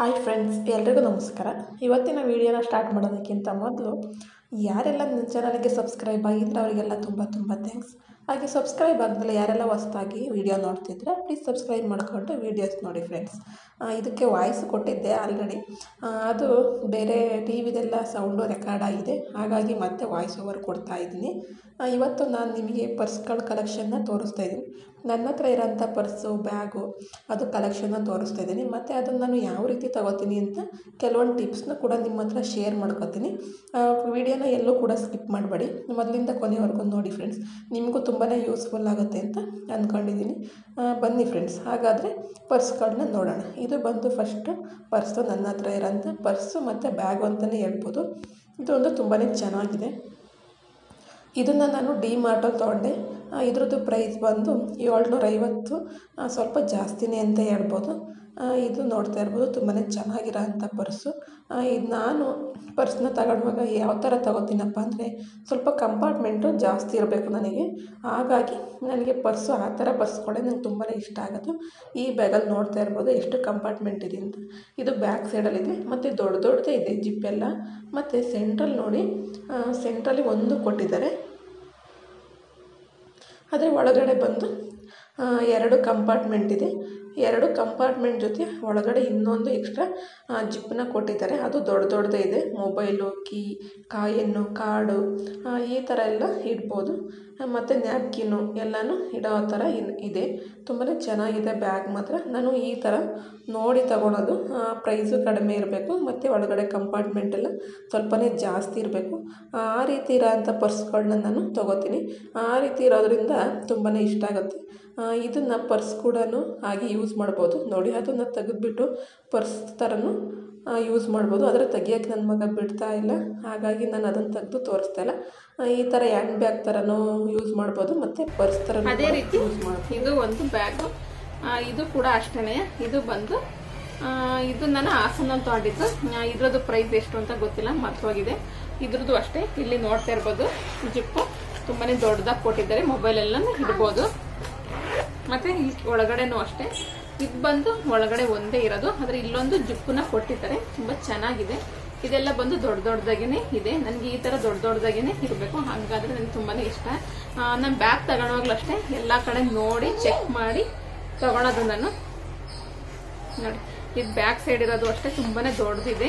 Hi friends ಎಲ್ರಿಗೂ ನಮಸ್ಕಾರ ಇವತ್ತಿನ ವಿಡಿಯೋನ ಸ್ಟಾರ್ಟ್ ಮಾಡೋದಕ್ಕಿಂತ ಮೊದಲು ಯಾರೆಲ್ಲ ನನ್ನ ಚಾನಲ್ಗೆ ಸಬ್ಸ್ಕ್ರೈಬ್ ಆಗಿದ್ರೆ ಅವರಿಗೆಲ್ಲ ತುಂಬ ತುಂಬ ಥ್ಯಾಂಕ್ಸ್ ಹಾಗೆ ಸಬ್ಸ್ಕ್ರೈಬ್ ಆದಮೇಲೆ ಯಾರೆಲ್ಲ ಹೊಸ್ದಾಗಿ ವಿಡಿಯೋ ನೋಡ್ತಿದ್ರೆ ಪ್ಲೀಸ್ ಸಬ್ಸ್ಕ್ರೈಬ್ ಮಾಡಿಕೊಂಡು ವೀಡಿಯೋಸ್ ನೋಡಿ ಫ್ರೆಂಡ್ಸ್ ಇದಕ್ಕೆ ವಾಯ್ಸ್ ಕೊಟ್ಟಿದ್ದೆ ಆಲ್ರೆಡಿ ಅದು ಬೇರೆ ಟಿ ವಿದೆಲ್ಲ ಸೌಂಡು ರೆಕಾರ್ಡ್ ಆಗಿದೆ ಹಾಗಾಗಿ ಮತ್ತೆ ವಾಯ್ಸ್ ಓವರ್ ಕೊಡ್ತಾ ಇದ್ದೀನಿ ಆ, ಇವತ್ತು ನಾನು ನಿಮಗೆ ಪರ್ಸ್ಗಳ ಕಲೆಕ್ಷನ್ನ ತೋರಿಸ್ತಾ ಇದ್ದೀನಿ ನನ್ನ ಹತ್ರ ಇರೋಂಥ ಪರ್ಸು ಬ್ಯಾಗು ಅದು ಕಲೆಕ್ಷನ್ನ ತೋರಿಸ್ತಾ ಇದ್ದೀನಿ ಮತ್ತು ಅದನ್ನು ನಾನು ಯಾವ ರೀತಿ ತಗೋತೀನಿ ಅಂತ ಕೆಲವೊಂದು ಟಿಪ್ಸ್ನ ಕೂಡ ನಿಮ್ಮ ಹತ್ರ ಶೇರ್ ಮಾಡ್ಕೋತೀನಿ ವಿಡಿಯೋನ ಎಲ್ಲೂ ಕೂಡ ಸ್ಕಿಪ್ ಮಾಡಬೇಡಿ ಮೊದಲಿಂದ ಕೊನೆವರೆಗೂ ನೋಡಿ ಫ್ರೆಂಡ್ಸ್ ನಿಮಗೂ ತುಂಬಾ ಯೂಸ್ಫುಲ್ ಆಗುತ್ತೆ ಅಂತ ಅಂದ್ಕೊಂಡಿದ್ದೀನಿ ಆ, ಬನ್ನಿ ಫ್ರೆಂಡ್ಸ್ ಹಾಗಾದರೆ ಪರ್ಸ್ಗಳನ್ನ ನೋಡೋಣ ಇದು ಬಂದು ಫಸ್ಟು ಪರ್ಸು ನನ್ನ ಹತ್ರ ಇರೋಂಥ ಪರ್ಸು ಮತ್ತು ಬ್ಯಾಗು ಅಂತಲೇ ಹೇಳ್ಬೋದು ಇದೊಂದು ತುಂಬಾ ಚೆನ್ನಾಗಿದೆ ಇದನ್ನು ನಾನು ಡಿ ಮಾರ್ಟಲ್ಲಿ ತೊಗೊಂಡೆ ಆ, ಇದ್ರದ್ದು ಪ್ರೈಸ್ ಬಂದು ಏಳ್ನೂರ ಐವತ್ತು ಆ, ಸ್ವಲ್ಪ ಜಾಸ್ತಿನೇ ಅಂತ ಹೇಳ್ಬೋದು ಆ, ಇದು ನೋಡ್ತಾ ಇರ್ಬೋದು ತುಂಬಾ ಚೆನ್ನಾಗಿರೋ ಅಂಥ ಪರ್ಸು ಆ, ಇದು ನಾನು ಪರ್ಸ್ನ ತಗೊಳ್ಳುವಾಗ ಯಾವ ಥರ ತಗೋತೀನಪ್ಪ ಅಂದರೆ ಸ್ವಲ್ಪ ಕಂಪಾರ್ಟ್ಮೆಂಟು ಜಾಸ್ತಿ ಇರಬೇಕು ನನಗೆ ಹಾಗಾಗಿ ನನಗೆ ಪರ್ಸು ಆ ಥರ ಪರ್ಸ್ಗಳೇ ನಂಗೆ ತುಂಬಾ ಇಷ್ಟ ಆಗೋದು ಈ ಬ್ಯಾಗಲ್ಲಿ ನೋಡ್ತಾ ಇರ್ಬೋದು ಎಷ್ಟು ಕಂಪಾರ್ಟ್ಮೆಂಟ್ ಇದೆ ಅಂತ ಇದು ಬ್ಯಾಕ್ ಸೈಡಲ್ಲಿದೆ ಮತ್ತು ದೊಡ್ಡ ದೊಡ್ಡದೇ ಇದೆ ಜಿಪ್ಪೆಲ್ಲ ಮತ್ತು ಸೆಂಟ್ರಲ್ ನೋಡಿ ಸೆಂಟ್ರಲ್ಲಿ ಒಂದು ಕೊಟ್ಟಿದ್ದಾರೆ ಆದರೆ ಒಳಗಡೆ ಬಂದು ಆ, ಎರಡು ಕಂಪಾರ್ಟ್ಮೆಂಟ್ ಇದೆ ಎರಡು ಕಂಪಾರ್ಟ್ಮೆಂಟ್ ಜೊತೆ ಒಳಗಡೆ ಇನ್ನೊಂದು ಎಕ್ಸ್ಟ್ರಾ ಜಿಪ್ಪನ್ನ ಕೊಟ್ಟಿದ್ದಾರೆ ಅದು ದೊಡ್ಡ ದೊಡ್ಡದೇ ಇದೆ ಮೊಬೈಲು ಕೀ ಕಾಯನ್ನು ಕಾರ್ಡು ಆ, ಈ ಥರ ಎಲ್ಲ ಇಡ್ಬೋದು ಮತ್ತು ನ್ಯಾಪ್ಕಿನ್ನು ಎಲ್ಲನೂ ಇಡೋ ಥರ ಇನ್- ಇದೆ ತುಂಬಾ ಚೆನ್ನಾಗಿದೆ ಬ್ಯಾಗ್ ಮಾತ್ರ ನಾನು ಈ ಥರ ನೋಡಿ ತಗೊಳೋದು ಪ್ರೈಸು ಕಡಿಮೆ ಇರಬೇಕು ಮತ್ತು ಒಳಗಡೆ ಕಂಪಾರ್ಟ್ಮೆಂಟ್ ಎಲ್ಲ ಸ್ವಲ್ಪನೇ ಜಾಸ್ತಿ ಇರಬೇಕು ಆ ರೀತಿ ಇರೋಂಥ ಪರ್ಸ್ಗಳನ್ನ ನಾನು ತೊಗೋತೀನಿ ಆ ರೀತಿ ಇರೋದ್ರಿಂದ ತುಂಬಾ ಇಷ್ಟ ಆಗುತ್ತೆ ಇದನ್ನು ಪರ್ಸ್ ಕೂಡ ಹಾಗೆ ಯೂಸ್ ಮಾಡ್ಬೋದು ನೋಡಿ ಅದನ್ನು ತೆಗೆದ್ಬಿಟ್ಟು ಪರ್ಸ್ ಥರನೂ ಯೂಸ್ ಮಾಡ್ಬೋದು ಆದರೆ ತೆಗಿಯೋಕ್ಕೆ ನನ್ನ ಮಗ ಬಿಡ್ತಾ ಇಲ್ಲ ಹಾಗಾಗಿ ನಾನು ಅದನ್ನು ತೆಗೆದು ತೋರಿಸ್ತಾ ಇಲ್ಲ ಆ, ಈ ಥರ ಹ್ಯಾಂಡ್ ಬ್ಯಾಗ್ ಥರನೂ ಯೂಸ್ ಮಾಡ್ಬೋದು ಮತ್ತು ಪರ್ಸ್ ಥರ ಅದೇ ರೀತಿ ಯೂಸ್ ಮಾಡ್ಬೋದು ಇದು ಒಂದು ಬ್ಯಾಗು ಇದು ಕೂಡ ಅಷ್ಟೇ ಇದು ಬಂದು ಆ, ಇದು ನಾನು ಹಾಸನಲ್ಲಿ ತಗೊಂಡಿದ್ದು ಆ, ಇದ್ರದ್ದು ಪ್ರೈಸ್ ಎಷ್ಟು ಅಂತ ಗೊತ್ತಿಲ್ಲ ಮರ್ತೋಗಿದೆ ಇದ್ರದ್ದು ಅಷ್ಟೇ ಇಲ್ಲಿ ನೋಡ್ತಾ ಇರ್ಬೋದು ಜಿಪ್ಪು ತುಂಬಾನೇ ದೊಡ್ಡದಾಗಿ ಕೊಟ್ಟಿದ್ದಾರೆ ಮೊಬೈಲ್ ಎಲ್ಲ ಇಡ್ಬೋದು ಮತ್ತೆ ಇಲ್ಲಿ ಒಳಗಡೆನೂ ಅಷ್ಟೇ ಇದು ಬಂದು ಒಳಗಡೆ ಒಂದೇ ಇರೋದು ಆದ್ರೆ ಇಲ್ಲೊಂದು ಜಿಪ್ಪನ್ನ ಕೊಟ್ಟಿದ್ದಾರೆ ತುಂಬಾ ಚೆನ್ನಾಗಿದೆ ಇದೆಲ್ಲ ಬಂದು ದೊಡ್ಡ ದೊಡ್ಡದಾಗೇನೆ ಇದೆ ನನಗೆ ಈ ತರ ದೊಡ್ಡ ದೊಡ್ಡದಾಗೇನೆ ಇರಬೇಕು ಹಾಗಾದ್ರೆ ನನಗೆ ತುಂಬಾನೇ ಇಷ್ಟ ನಾನು ಬ್ಯಾಗ್ ತಗೊಳೋವಾಗ್ಲೂ ಅಷ್ಟೇ ಎಲ್ಲಾ ಕಡೆ ನೋಡಿ ಚೆಕ್ ಮಾಡಿ ತಗೊಳೋದು ನಾನು ನೋಡಿ ಇದು ಬ್ಯಾಕ್ ಸೈಡ್ ಇರೋದು ಅಷ್ಟೇ ತುಂಬಾನೇ ದೊಡ್ಡದಿದೆ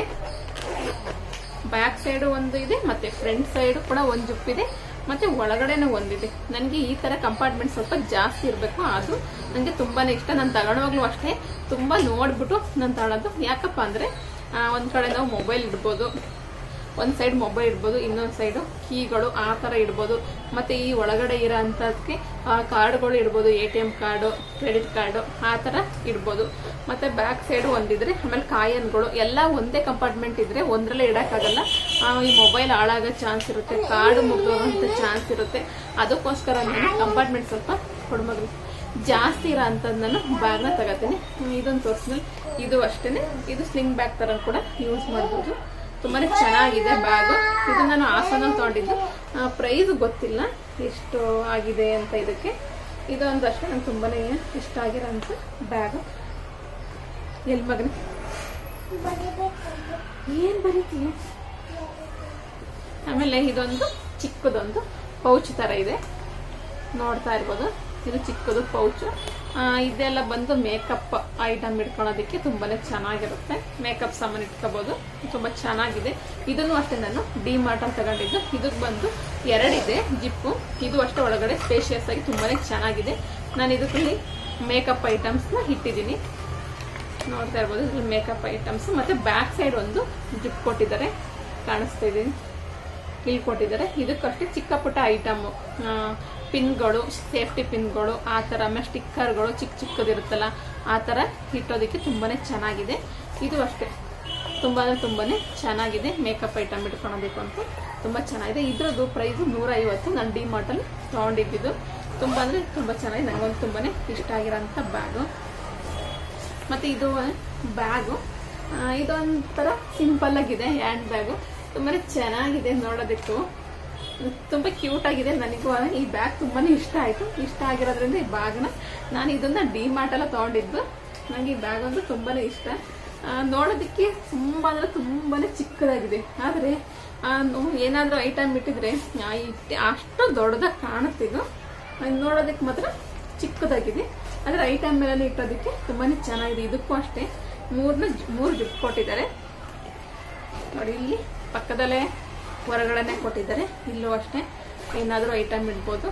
ಬ್ಯಾಕ್ ಸೈಡ್ ಒಂದು ಇದೆ ಮತ್ತೆ ಫ್ರಂಟ್ ಸೈಡ್ ಕೂಡ ಒಂದು ಜುಪ್ ಇದೆ ಮತ್ತೆ ಒಳಗಡೆನೂ ಒಂದಿದೆ ನನಗೆ ಈ ತರ ಕಂಪಾರ್ಟ್ಮೆಂಟ್ ಸ್ವಲ್ಪ ಜಾಸ್ತಿ ಇರಬೇಕು ಅದು ನನಗೆ ತುಂಬಾನೇ ಇಷ್ಟ ನಾನು ತಗೊಳ್ಳುವಾಗ್ಲೂ ಅಷ್ಟೇ ತುಂಬಾ ನೋಡ್ಬಿಟ್ಟು ನಾನು ತಗೊಳ್ಳೋದು ಯಾಕಪ್ಪ ಅಂದ್ರೆ ಆ, ಒಂದ್ ಕಡೆ ನಾವು ಮೊಬೈಲ್ ಇಡ್ಬೋದು ಒಂದ್ ಸೈಡ್ ಮೊಬೈಲ್ ಇಡ್ಬೋದು ಇನ್ನೊಂದ್ ಸೈಡ್ ಕೀಗಳು ಆ ತರ ಇಡ್ಬೋದು ಮತ್ತೆ ಈ ಒಳಗಡೆ ಇರೋ ಅಂತದಕ್ಕೆ ಕಾರ್ಡ್ಗಳು ಇಡ್ಬೋದು A T M card credit card ಆ ತರ ಇಡ್ಬೋದು ಮತ್ತೆ ಬ್ಯಾಕ್ ಸೈಡ್ ಒಂದಿದ್ರೆ ಆಮೇಲೆ ಕಾಯನ್ಗಳು ಎಲ್ಲ ಒಂದೇ ಕಂಪಾರ್ಟ್ಮೆಂಟ್ ಇದ್ರೆ ಒಂದ್ರಲ್ಲೇ ಇಡಕ್ಕಾಗಲ್ಲ ಆ, ಈ ಮೊಬೈಲ್ ಹಾಳಾಗೋ ಚಾನ್ಸ್ ಇರುತ್ತೆ ಕಾರ್ಡ್ ಮುಗ್ದೋಗಂತ ಚಾನ್ಸ್ ಇರುತ್ತೆ ಅದಕ್ಕೋಸ್ಕರ ನಾನು ಕಂಪಾರ್ಟ್ಮೆಂಟ್ ಸ್ವಲ್ಪ ಕೊಡ್ಬೋದು ಜಾಸ್ತಿ ಇರೋ ಅಂಥದ್ದು ನಾನು ಬ್ಯಾಗ್ನ ತಗೋತೀನಿ ಇದೊಂದು ತೋರಿಸಿದ್ಮೇಲೆ ಇದು ಅಷ್ಟೇನೆ ಇದು ಸ್ಲಿಂಗ್ ಬ್ಯಾಗ್ ತರ ಕೂಡ ಯೂಸ್ ಮಾಡ್ಬೋದು ತುಂಬಾನೇ ಚೆನ್ನಾಗಿದೆ ಬ್ಯಾಗ್ ಇದು ನಾನು ಹಾಸನಲ್ಲಿ ತಗೊಂಡಿದ್ದು ಪ್ರೈಸ್ ಗೊತ್ತಿಲ್ಲ ಎಷ್ಟು ಆಗಿದೆ ಅಂತ ಇದಕ್ಕೆ ಇದೊಂದು ಅಷ್ಟೇ ನಂಗೆ ತುಂಬಾನೇ ಇಷ್ಟ ಆಗಿರೋಂಥ ಬ್ಯಾಗ್ ಎಲ್ಲಿ ಮಗನ ಏನ್ ಬರೀತೀಯ ಆಮೇಲೆ ಇದೊಂದು ಚಿಕ್ಕದೊಂದು ಪೌಚ್ ತರ ಇದೆ ನೋಡ್ತಾ ಇರ್ಬೋದು ಇದು ಚಿಕ್ಕದು ಪೌಚ್ ಇದೆಲ್ಲ ಬಂದು ಮೇಕಪ್ ಐಟಮ್ ಇಟ್ಕೊಳ್ಳೋದಕ್ಕೆ ತುಂಬಾನೇ ಚೆನ್ನಾಗಿರುತ್ತೆ ಮೇಕಪ್ ಸಾಮಾನು ಇಟ್ಕೋಬಹುದು ತುಂಬಾ ಚೆನ್ನಾಗಿದೆ ಇದನ್ನು ಅಷ್ಟೇ ನಾನು ಡಿ ಮಾರ್ಟ್ ಅಲ್ಲಿ ತಗೊಂಡಿದ್ದು ಇದಕ್ಕೆ ಬಂದು ಎರಡಿದೆ ಜಿಪ್ಪು ಇದು ಅಷ್ಟೇ ಒಳಗಡೆ ಸ್ಪೇಷಿಯಸ್ ಆಗಿ ತುಂಬಾನೇ ಚೆನ್ನಾಗಿದೆ ನಾನು ಇದಕ್ಕೆ ಮೇಕಪ್ ಐಟಮ್ಸ್ ನ ಇಟ್ಟಿದ್ದೀನಿ ನೋಡ್ತಾ ಇರ್ಬೋದು ಇದ್ರಲ್ಲಿ ಮೇಕಪ್ ಐಟಮ್ಸ್ ಮತ್ತೆ ಬ್ಯಾಕ್ ಸೈಡ್ ಒಂದು ಜಿಪ್ ಕೊಟ್ಟಿದ್ದಾರೆ ಕಾಣಿಸ್ತಾ ಇದೆ ಇಲ್ಲಿ ಕೊಟ್ಟಿದ್ದಾರೆ ಇದಕ್ಕಷ್ಟೇ ಚಿಕ್ಕ ಪುಟ್ಟ ಐಟಮ್ ಪಿನ್ಗಳು ಸೇಫ್ಟಿ ಪಿನ್ಗಳು ಆ ಥರ ಆಮೇಲೆ ಸ್ಟಿಕ್ಕರ್ಗಳು ಚಿಕ್ಕ ಚಿಕ್ಕದಿರುತ್ತಲ್ಲ ಆ ಥರ ಇಟ್ಟೋದಕ್ಕೆ ತುಂಬಾನೇ ಚೆನ್ನಾಗಿದೆ ಇದು ಅಷ್ಟೇ ತುಂಬಾನೇ ತುಂಬಾನೇ ಚೆನ್ನಾಗಿದೆ ಮೇಕಪ್ ಐಟಮ್ ಇಟ್ಕೊಳೋದಕ್ಕೆ ಅಂತ ತುಂಬಾ ಚೆನ್ನಾಗಿದೆ ಇದ್ರದ್ದು ಪ್ರೈಸ್ ನೂರ ಐವತ್ತು ನಾನು ಡಿ ಮಾರ್ಟಲ್ಲಿ ತೊಗೊಂಡಿದ್ದು ತುಂಬಾ ಅಂದ್ರೆ ತುಂಬಾ ಚೆನ್ನಾಗಿದೆ ನಂಗೊಂದು ತುಂಬಾನೇ ಇಷ್ಟ ಆಗಿರೋಂಥ ಬ್ಯಾಗು ಮತ್ತೆ ಇದು ಬ್ಯಾಗು ಇದೊಂಥರ ಸಿಂಪಲ್ ಆಗಿದೆ ಹ್ಯಾಂಡ್ ಬ್ಯಾಗು ತುಂಬಾನೇ ಚೆನ್ನಾಗಿದೆ ನೋಡೋದಕ್ಕೂ ತುಂಬಾ ಕ್ಯೂಟ್ ಆಗಿದೆ ನನಗೂ ಈ ಬ್ಯಾಗ್ ತುಂಬಾನೇ ಇಷ್ಟ ಆಯ್ತು ಇಷ್ಟ ಆಗಿರೋದ್ರಿಂದ ಈ ಬ್ಯಾಗ್ನ ನಾನು ಇದನ್ನ ಡಿ ಮಾರ್ಟ್ ಎಲ್ಲ ತಗೊಂಡಿದ್ದು ನನಗೆ ಈ ಬ್ಯಾಗ್ ಅಂದ್ರೆ ತುಂಬಾನೇ ಇಷ್ಟ ಆ, ನೋಡೋದಕ್ಕೆ ತುಂಬಾ ಅಂದ್ರೆ ತುಂಬಾನೇ ಚಿಕ್ಕದಾಗಿದೆ ಆದ್ರೆ ಆ, ನೋ- ಏನಾದ್ರೂ ಐಟಮ್ ಇಟ್ಟಿದ್ರೆ ಆ, ಇಟ್ಟು ಅಷ್ಟು ದೊಡ್ಡದಾಗಿ ಕಾಣುತ್ತೆ ಇದು ಅದು ನೋಡೋದಕ್ಕೆ ಮಾತ್ರ ಚಿಕ್ಕದಾಗಿದೆ ಆದ್ರೆ ಐಟಮ್ ಮೇಲೆ ಇಟ್ಟೋದಕ್ಕೆ ತುಂಬಾನೇ ಚೆನ್ನಾಗಿದೆ ಇದಕ್ಕೂ ಅಷ್ಟೇ ಮೂರ್ನ ಮೂರು ಜಿಪ್ ಕೊಟ್ಟಿದ್ದಾರೆ ನೋಡಿ ಇಲ್ಲಿ ಪಕ್ಕದಲ್ಲೇ ಹೊರಗಡೆನೆ ಕೊಟ್ಟಿದ್ದಾರೆ ಇಲ್ಲೂ ಅಷ್ಟೇ ಏನಾದರೂ ಐಟಮ್ ಇಡ್ಬೋದು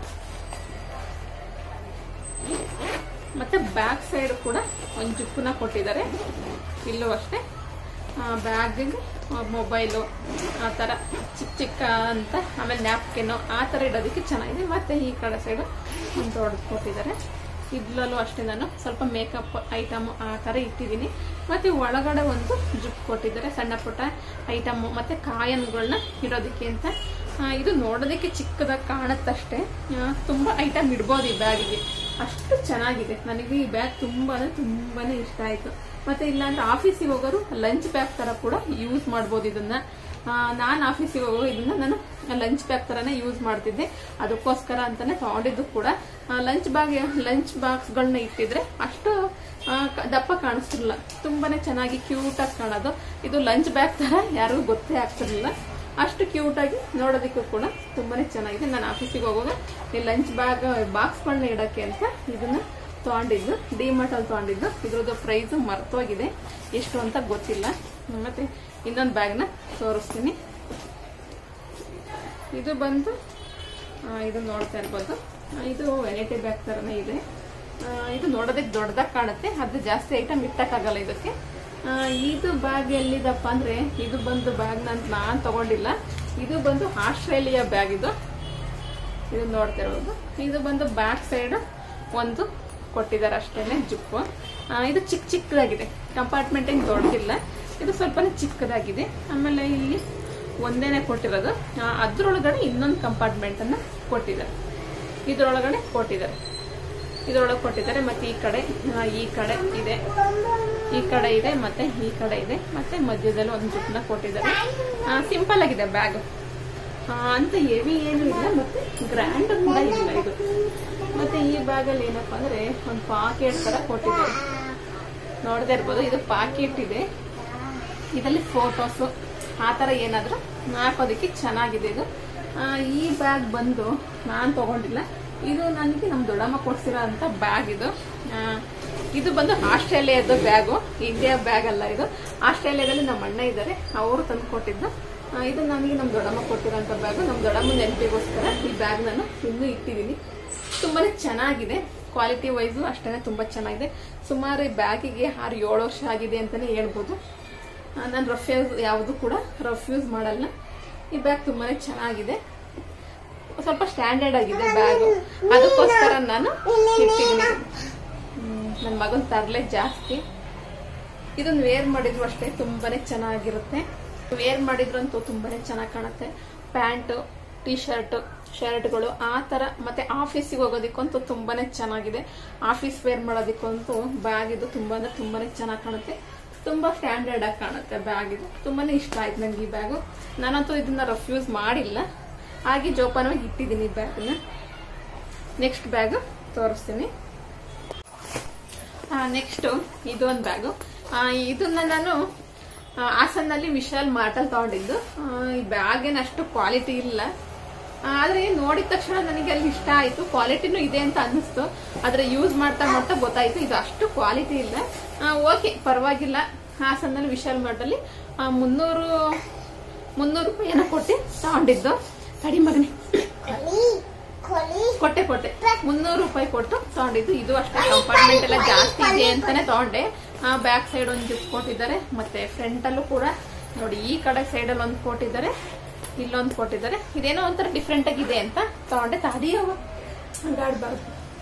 ಮತ್ತೆ ಬ್ಯಾಕ್ ಸೈಡ್ ಕೂಡ ಒಂದು ಜಿಪ್ಪನ್ನ ಕೊಟ್ಟಿದ್ದಾರೆ ಇಲ್ಲೂ ಅಷ್ಟೇ ಬ್ಯಾಗಿಗೆ ಮೊಬೈಲು ಆ ಥರ ಚಿಕ್ಕ ಚಿಕ್ಕ ಅಂತ ಆಮೇಲೆ ನ್ಯಾಪ್ಕಿನ್ನು ಆ ಥರ ಇಡೋದಕ್ಕೆ ಚೆನ್ನಾಗಿದೆ ಮತ್ತೆ ಈ ಕಡೆ ಸೈಡು ಒಂದು ದೊಡ್ಡದು ಕೊಟ್ಟಿದ್ದಾರೆ ಇದ್ರಲ್ಲೂ ಅಷ್ಟೇ ನಾನು ಸ್ವಲ್ಪ ಮೇಕಪ್ ಐಟಮ್ ಆ ಥರ ಇಟ್ಟಿದ್ದೀನಿ ಮತ್ತೆ ಒಳಗಡೆ ಒಂದು ಜುಪ್ ಕೊಟ್ಟಿದ್ದಾರೆ ಸಣ್ಣ ಪುಟ್ಟ ಐಟಮ್ ಮತ್ತೆ ಕಾಯನ್ಗಳನ್ನ ಇಡೋದಕ್ಕೆ ಅಂತ ಆ, ಇದು ನೋಡೋದಕ್ಕೆ ಚಿಕ್ಕದಾಗಿ ಕಾಣುತ್ತಷ್ಟೇ ಆ, ತುಂಬಾ ಐಟಮ್ ಇಡ್ಬೋದು ಈ ಬ್ಯಾಗಿಗೆ ಅಷ್ಟು ಚೆನ್ನಾಗಿದೆ ನನಗೆ ಈ ಬ್ಯಾಗ್ ತುಂಬಾ ಅಂದ್ರೆ ತುಂಬಾನೇ ಇಷ್ಟ ಆಯ್ತು ಮತ್ತೆ ಇಲ್ಲಾಂದ್ರೆ ಆಫೀಸಿಗೆ ಹೋಗೋರು ಲಂಚ್ ಬ್ಯಾಗ್ ತರ ಕೂಡ ಯೂಸ್ ಮಾಡ್ಬೋದು ಇದನ್ನ ನಾನು ಆಫೀಸಿಗೆ ಹೋಗೋ ಇದನ್ನ ನಾನು ಲಂಚ್ ಬ್ಯಾಗ್ ತರನೇ ಯೂಸ್ ಮಾಡ್ತಿದ್ದೆ ಅದಕ್ಕೋಸ್ಕರ ಅಂತಾನೆ ತಗೊಂಡಿದ್ದು ಕೂಡ ಲಂಚ್ ಬ್ಯಾಗ್ ಲಂಚ್ ಬಾಕ್ಸ್ಗಳನ್ನ ಇಟ್ಟಿದ್ರೆ ಅಷ್ಟು ಆ, ಕ- ದಪ್ಪ ಕಾಣಿಸ್ತಿರ್ಲಿಲ್ಲ ತುಂಬಾನೇ ಚೆನ್ನಾಗಿ ಕ್ಯೂಟ್ ಆಗಿ ಕಾಣೋದು ಇದು ಲಂಚ್ ಬ್ಯಾಗ್ ತರ ಯಾರಿಗೂ ಗೊತ್ತೇ ಆಗ್ತಿರ್ಲಿಲ್ಲ ಅಷ್ಟು ಕ್ಯೂಟ್ ಆಗಿ ನೋಡೋದಕ್ಕೂ ಕೂಡ ತುಂಬಾನೇ ಚೆನ್ನಾಗಿದೆ ನಾನು ಆಫೀಸಿಗೆ ಹೋಗುವಾಗ ಈ ಲಂಚ್ ಬ್ಯಾಗ್ ಬಾಕ್ಸ್ಗಳನ್ನ ಇಡಕ್ಕೆ ಅಂತ ಇದನ್ನ ತಗೊಂಡಿದ್ದು ಡಿಮಾರ್ಟ್ ಅಲ್ಲಿ ತಗೊಂಡಿದ್ದು ಇದ್ರದ್ದು ಪ್ರೈಸ್ ಮರ್ತೋಗಿದೆ ಎಷ್ಟು ಅಂತ ಗೊತ್ತಿಲ್ಲ ಮತ್ತೆ ಇನ್ನೊಂದು ಬ್ಯಾಗ್ನ ತೋರಿಸ್ತೀನಿ ಇದು ಬಂದು ಆ, ಇದು ನೋಡ್ತಾ ಇರ್ಬೋದು ಆ, ಇದು ವೆನೈಟಿ ಬ್ಯಾಗ್ ತರನೇ ಇದೆ ಆ, ಇದು ನೋಡೋದಕ್ಕೆ ದೊಡ್ಡದಾಗಿ ಕಾಣುತ್ತೆ ಅದು ಜಾಸ್ತಿ ಐಟಮ್ ಇಟ್ಟಕ್ಕಾಗಲ್ಲ ಇದಕ್ಕೆ ಆ, ಇದು ಬ್ಯಾಗ್ ಎಲ್ಲಿದಪ್ಪ ಅಂದ್ರೆ ಇದು ಬಂದು ಬ್ಯಾಗ್ ನಾನು ನಾನು ತಗೊಂಡಿಲ್ಲ ಇದು ಬಂದು ಆಸ್ಟ್ರೇಲಿಯಾ ಬ್ಯಾಗ್ ಇದು ಇದು ನೋಡ್ತಾ ಇರ್ಬೋದು ಇದು ಬಂದು ಬ್ಯಾಕ್ ಸೈಡ್ ಒಂದು ಕೊಟ್ಟಿದ್ದಾರೆ ಅಷ್ಟೇನೆ ಜುಪ್ಪು ಆ, ಇದು ಚಿಕ್ಕ ಚಿಕ್ಕದಾಗಿದೆ ಕಂಪಾರ್ಟ್ಮೆಂಟ್ ಏನು ದೊಡ್ಡದಿಲ್ಲ ಇದು ಸ್ವಲ್ಪನೇ ಚಿಕ್ಕದಾಗಿದೆ ಆಮೇಲೆ ಇಲ್ಲಿ ಒಂದೇನೆ ಕೊಟ್ಟಿರೋದು ಆ, ಅದ್ರೊಳಗಡೆ ಇನ್ನೊಂದು ಕಂಪಾರ್ಟ್ಮೆಂಟ್ ಅನ್ನ ಕೊಟ್ಟಿದ್ದಾರೆ ಇದ್ರೊಳಗಡೆ ಕೊಟ್ಟಿದ್ದಾರೆ ಇದ್ರೊಳಗೆ ಕೊಟ್ಟಿದ್ದಾರೆ ಮತ್ತೆ ಈ ಕಡೆ ಆ, ಈ ಕಡೆ ಇದೆ ಈ ಕಡೆ ಇದೆ ಮತ್ತೆ ಈ ಕಡೆ ಇದೆ ಮತ್ತೆ ಮಧ್ಯದಲ್ಲಿ ಒಂದು ಜುಟ್ನ ಕೊಟ್ಟಿದ್ದಾರೆ ಸಿಂಪಲ್ ಆಗಿದೆ ಬ್ಯಾಗ್ ಅಂತ ಹೆವಿ ಏನು ಇಲ್ಲ ಮತ್ತೆ ಗ್ರ್ಯಾಂಡ್ ಕೂಡ ಇಲ್ಲ ಇದು ಮತ್ತೆ ಈ ಬ್ಯಾಗ್ ಅಲ್ಲಿ ಏನಪ್ಪಾ ಅಂದ್ರೆ ಒಂದು ಪಾಕೆಟ್ ತರ ಕೊಟ್ಟಿದ್ದಾರೆ ನೋಡದೇ ಇರ್ಬೋದು ಇದು ಪಾಕೆಟ್ ಇದೆ ಇದರಲ್ಲಿ ಫೋಟೋಸ್ ಆ ಥರ ಏನಾದರೂ ಹಾಕೋದಕ್ಕೆ ಚೆನ್ನಾಗಿದೆ ಇದು ಆ, ಈ ಬ್ಯಾಗ್ ಬಂದು ನಾನು ತಗೊಂಡಿಲ್ಲ ಇದು ನನಗೆ ನಮ್ಮ ದೊಡ್ಡಮ್ಮ ಕೊಡ್ಸಿರೋ ಅಂತ ಬ್ಯಾಗ್ ಇದು ಆ, ಇದು ಬಂದು ಆಸ್ಟ್ರೇಲಿಯಾದ ಬ್ಯಾಗು ಇಂಡಿಯಾ ಬ್ಯಾಗ್ ಅಲ್ಲ ಇದು ಆಸ್ಟ್ರೇಲಿಯಾದಲ್ಲಿ ನಮ್ಮ ಅಣ್ಣ ಇದ್ದಾರೆ ಅವರು ತಂದು ಕೊಟ್ಟಿದ್ದು ಆ, ಇದು ನನಗೆ ನಮ್ಮ ದೊಡ್ಡಮ್ಮ ಕೊಟ್ಟಿರೋಂಥ ಬ್ಯಾಗು ನಮ್ಮ ದೊಡ್ಡಮ್ಮ ನೆನಪಿಗೋಸ್ಕರ ಈ ಬ್ಯಾಗ್ ನಾನು ಇನ್ನೂ ಇಟ್ಟಿದ್ದೀನಿ ತುಂಬಾನೇ ಚೆನ್ನಾಗಿದೆ ಕ್ವಾಲಿಟಿ ವೈಸು ಅಷ್ಟೇ ತುಂಬಾ ಚೆನ್ನಾಗಿದೆ ಸುಮಾರು ಈ ಬ್ಯಾಗಿಗೆ ಆರು ಏಳು ವರ್ಷ ಆಗಿದೆ ಅಂತಾನೆ ಹೇಳ್ಬೋದು ನಾನು ರಫ್ ಯೂಸ್ ಯಾವುದು ಕೂಡ ರಫ್ ಯೂಸ್ ಮಾಡಲ್ಲ ಈ ಬ್ಯಾಗ್ ತುಂಬಾನೇ ಚೆನ್ನಾಗಿದೆ ಸ್ವಲ್ಪ ಸ್ಟ್ಯಾಂಡರ್ಡ್ ಆಗಿದೆ ಬ್ಯಾಗ್ ಅದಕ್ಕೋಸ್ಕರ ನಾನು ಇಟ್ಟಿದ್ದೀನಿ ನನ್ನ ಮಗನ ತರಲೆ ಜಾಸ್ತಿ ಇದನ್ನ ವೇರ್ ಮಾಡಿದ್ರು ಅಷ್ಟೇ ತುಂಬಾನೇ ಚೆನ್ನಾಗಿರುತ್ತೆ ವೇರ್ ಮಾಡಿದ್ರಂತೂ ತುಂಬಾನೇ ಚೆನ್ನಾಗಿ ಕಾಣುತ್ತೆ ಪ್ಯಾಂಟ್ ಟಿ ಶರ್ಟ್ ಶರ್ಟ್ಗಳು ಆ ತರ ಮತ್ತೆ ಆಫೀಸಿಗೆ ಹೋಗೋದಕ್ಕಂತೂ ತುಂಬಾನೇ ಚೆನ್ನಾಗಿದೆ ಆಫೀಸ್ ವೇರ್ ಮಾಡೋದಕ್ಕಂತೂ ಬ್ಯಾಗ್ ಇದು ತುಂಬಾ ಅಂದ್ರೆ ತುಂಬಾನೇ ಚೆನ್ನಾಗಿ ಕಾಣುತ್ತೆ ತುಂಬಾ ಸ್ಟ್ಯಾಂಡರ್ಡ್ ಆಗಿ ಕಾಣುತ್ತೆ ಬ್ಯಾಗ್ ಇದು ತುಂಬಾನೇ ಇಷ್ಟ ಆಯ್ತು ನಂಗೆ ಈ ಬ್ಯಾಗು ನಾನಂತೂ ಇದನ್ನ ರಫ್ ಯೂಸ್ ಮಾಡಿಲ್ಲ ಹಾಗೆ ಜೋಪಾನವಾಗಿ ಇಟ್ಟಿದ್ದೀನಿ ಈ ಬ್ಯಾಗ್ನ ನೆಕ್ಸ್ಟ್ ಬ್ಯಾಗ್ ತೋರಿಸ್ತೀನಿ ನೆಕ್ಸ್ಟ್ ಇದು ಒಂದು ಬ್ಯಾಗು ಇದನ್ನ ನಾನು ಆ, ಹಾಸನ್ನಲ್ಲಿ ವಿಶಾಲ್ ಮಾರ್ಟಲ್ ತಗೊಂಡಿದ್ದು ಆ, ಈ ಬ್ಯಾಗ್ ಏನು ಅಷ್ಟು ಕ್ವಾಲಿಟಿ ಇಲ್ಲ ಆ, ಆದ್ರೆ ನೋಡಿದ ತಕ್ಷಣ ನನಗೆ ಅಲ್ಲಿ ಇಷ್ಟ ಆಯ್ತು ಕ್ವಾಲಿಟಿನೂ ಇದೆ ಅಂತ ಅನ್ನಿಸ್ತು ಆದ್ರೆ ಯೂಸ್ ಮಾಡ್ತಾ ಮಾಡ್ತಾ ಗೊತ್ತಾಯ್ತು ಇದು ಅಷ್ಟು ಕ್ವಾಲಿಟಿ ಇಲ್ಲ ಓಕೆ ಪರವಾಗಿಲ್ಲ ಹಾಸನ್ನಲ್ಲಿ ವಿಶಾಲ್ ಮಾರ್ಟಲ್ಲಿ ಆ, ಮುನ್ನೂರು ಮುನ್ನೂರು ರೂಪಾಯಿ ಏನೋ ಕೊಟ್ಟು ತಗೊಂಡಿದ್ದು ತಡಿ ಮಗನೇ ಕೊಟ್ಟೆ ಕೊಟ್ಟೆ ಮುನ್ನೂರು ರೂಪಾಯಿ ಕೊಟ್ಟು ತಗೊಂಡಿದ್ದು ಇದು ಅಷ್ಟೇ ಕಂಪಾರ್ಟ್ಮೆಂಟ್ ಎಲ್ಲ ಜಾಸ್ತಿ ಇದೆ ಅಂತಾನೆ ತಗೊಂಡೆ ಬ್ಯಾಕ್ ಸೈಡ್ ಒಂದು ಜಿಪ್ ಕೊಟ್ಟಿದ್ದಾರೆ ಮತ್ತೆ ಫ್ರಂಟ್ ಅಲ್ಲೂ ಕೂಡ ನೋಡಿ ಈ ಕಡೆ ಸೈಡ್ ಅಲ್ಲಿ ಒಂದು ಕೊಟ್ಟಿದ್ದಾರೆ ಇಲ್ಲೊಂದು ಕೊಟ್ಟಿದ್ದಾರೆ ಇದೇನೋ ಒಂಥರ ಡಿಫ್ರೆಂಟ್ ಆಗಿದೆ ಅಂತ ತಗೊಂಡೆ ತಡಿಯವ ಹಂಗಾಡ್ಬಾರ್ದು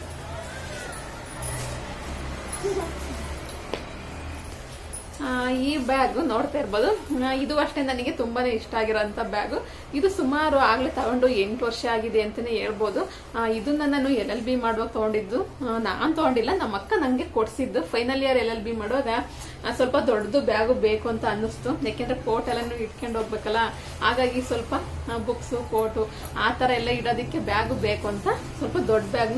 ಆ, ಈ ಬ್ಯಾಗ್ ನೋಡ್ತಾ ಇರ್ಬೋದು ಆ, ಇದು ಅಷ್ಟೇ ನನಗೆ ತುಂಬಾನೇ ಇಷ್ಟ ಆಗಿರೋಂಥ ಬ್ಯಾಗ್ ಇದು ಸುಮಾರು ಆಗ್ಲೇ ತಗೊಂಡು ಎಂಟು ವರ್ಷ ಆಗಿದೆ ಅಂತಾನೆ ಹೇಳ್ಬೋದು ಆ, ಇದನ್ನ ನಾನು ಎಲ್ ಎಲ್ ಬಿ ಮಾಡುವಾಗ ತಗೊಂಡಿದ್ದು ಆ, ನಾನ್ ತಗೊಂಡಿಲ್ಲ ನಮ್ಮ ಅಕ್ಕ ನಂಗೆ ಕೊಡ್ಸಿದ್ದು final year L L B ಮಾಡುವಾಗ ಆ, ಸ್ವಲ್ಪ ದೊಡ್ಡದು ಬ್ಯಾಗು ಬೇಕು ಅಂತ ಅನ್ನಿಸ್ತು ಯಾಕೆಂದ್ರೆ ಕೋಟ್ ಎಲ್ಲಾನು ಇಟ್ಕೊಂಡು ಹೋಗ್ಬೇಕಲ್ಲ ಹಾಗಾಗಿ ಸ್ವಲ್ಪ ಬುಕ್ಸು ಕೋಟು ಆ ತರ ಎಲ್ಲ ಇಡೋದಕ್ಕೆ ಬ್ಯಾಗು ಬೇಕು ಅಂತ ಸ್ವಲ್ಪ ದೊಡ್ಡ ಬ್ಯಾಗ್ನ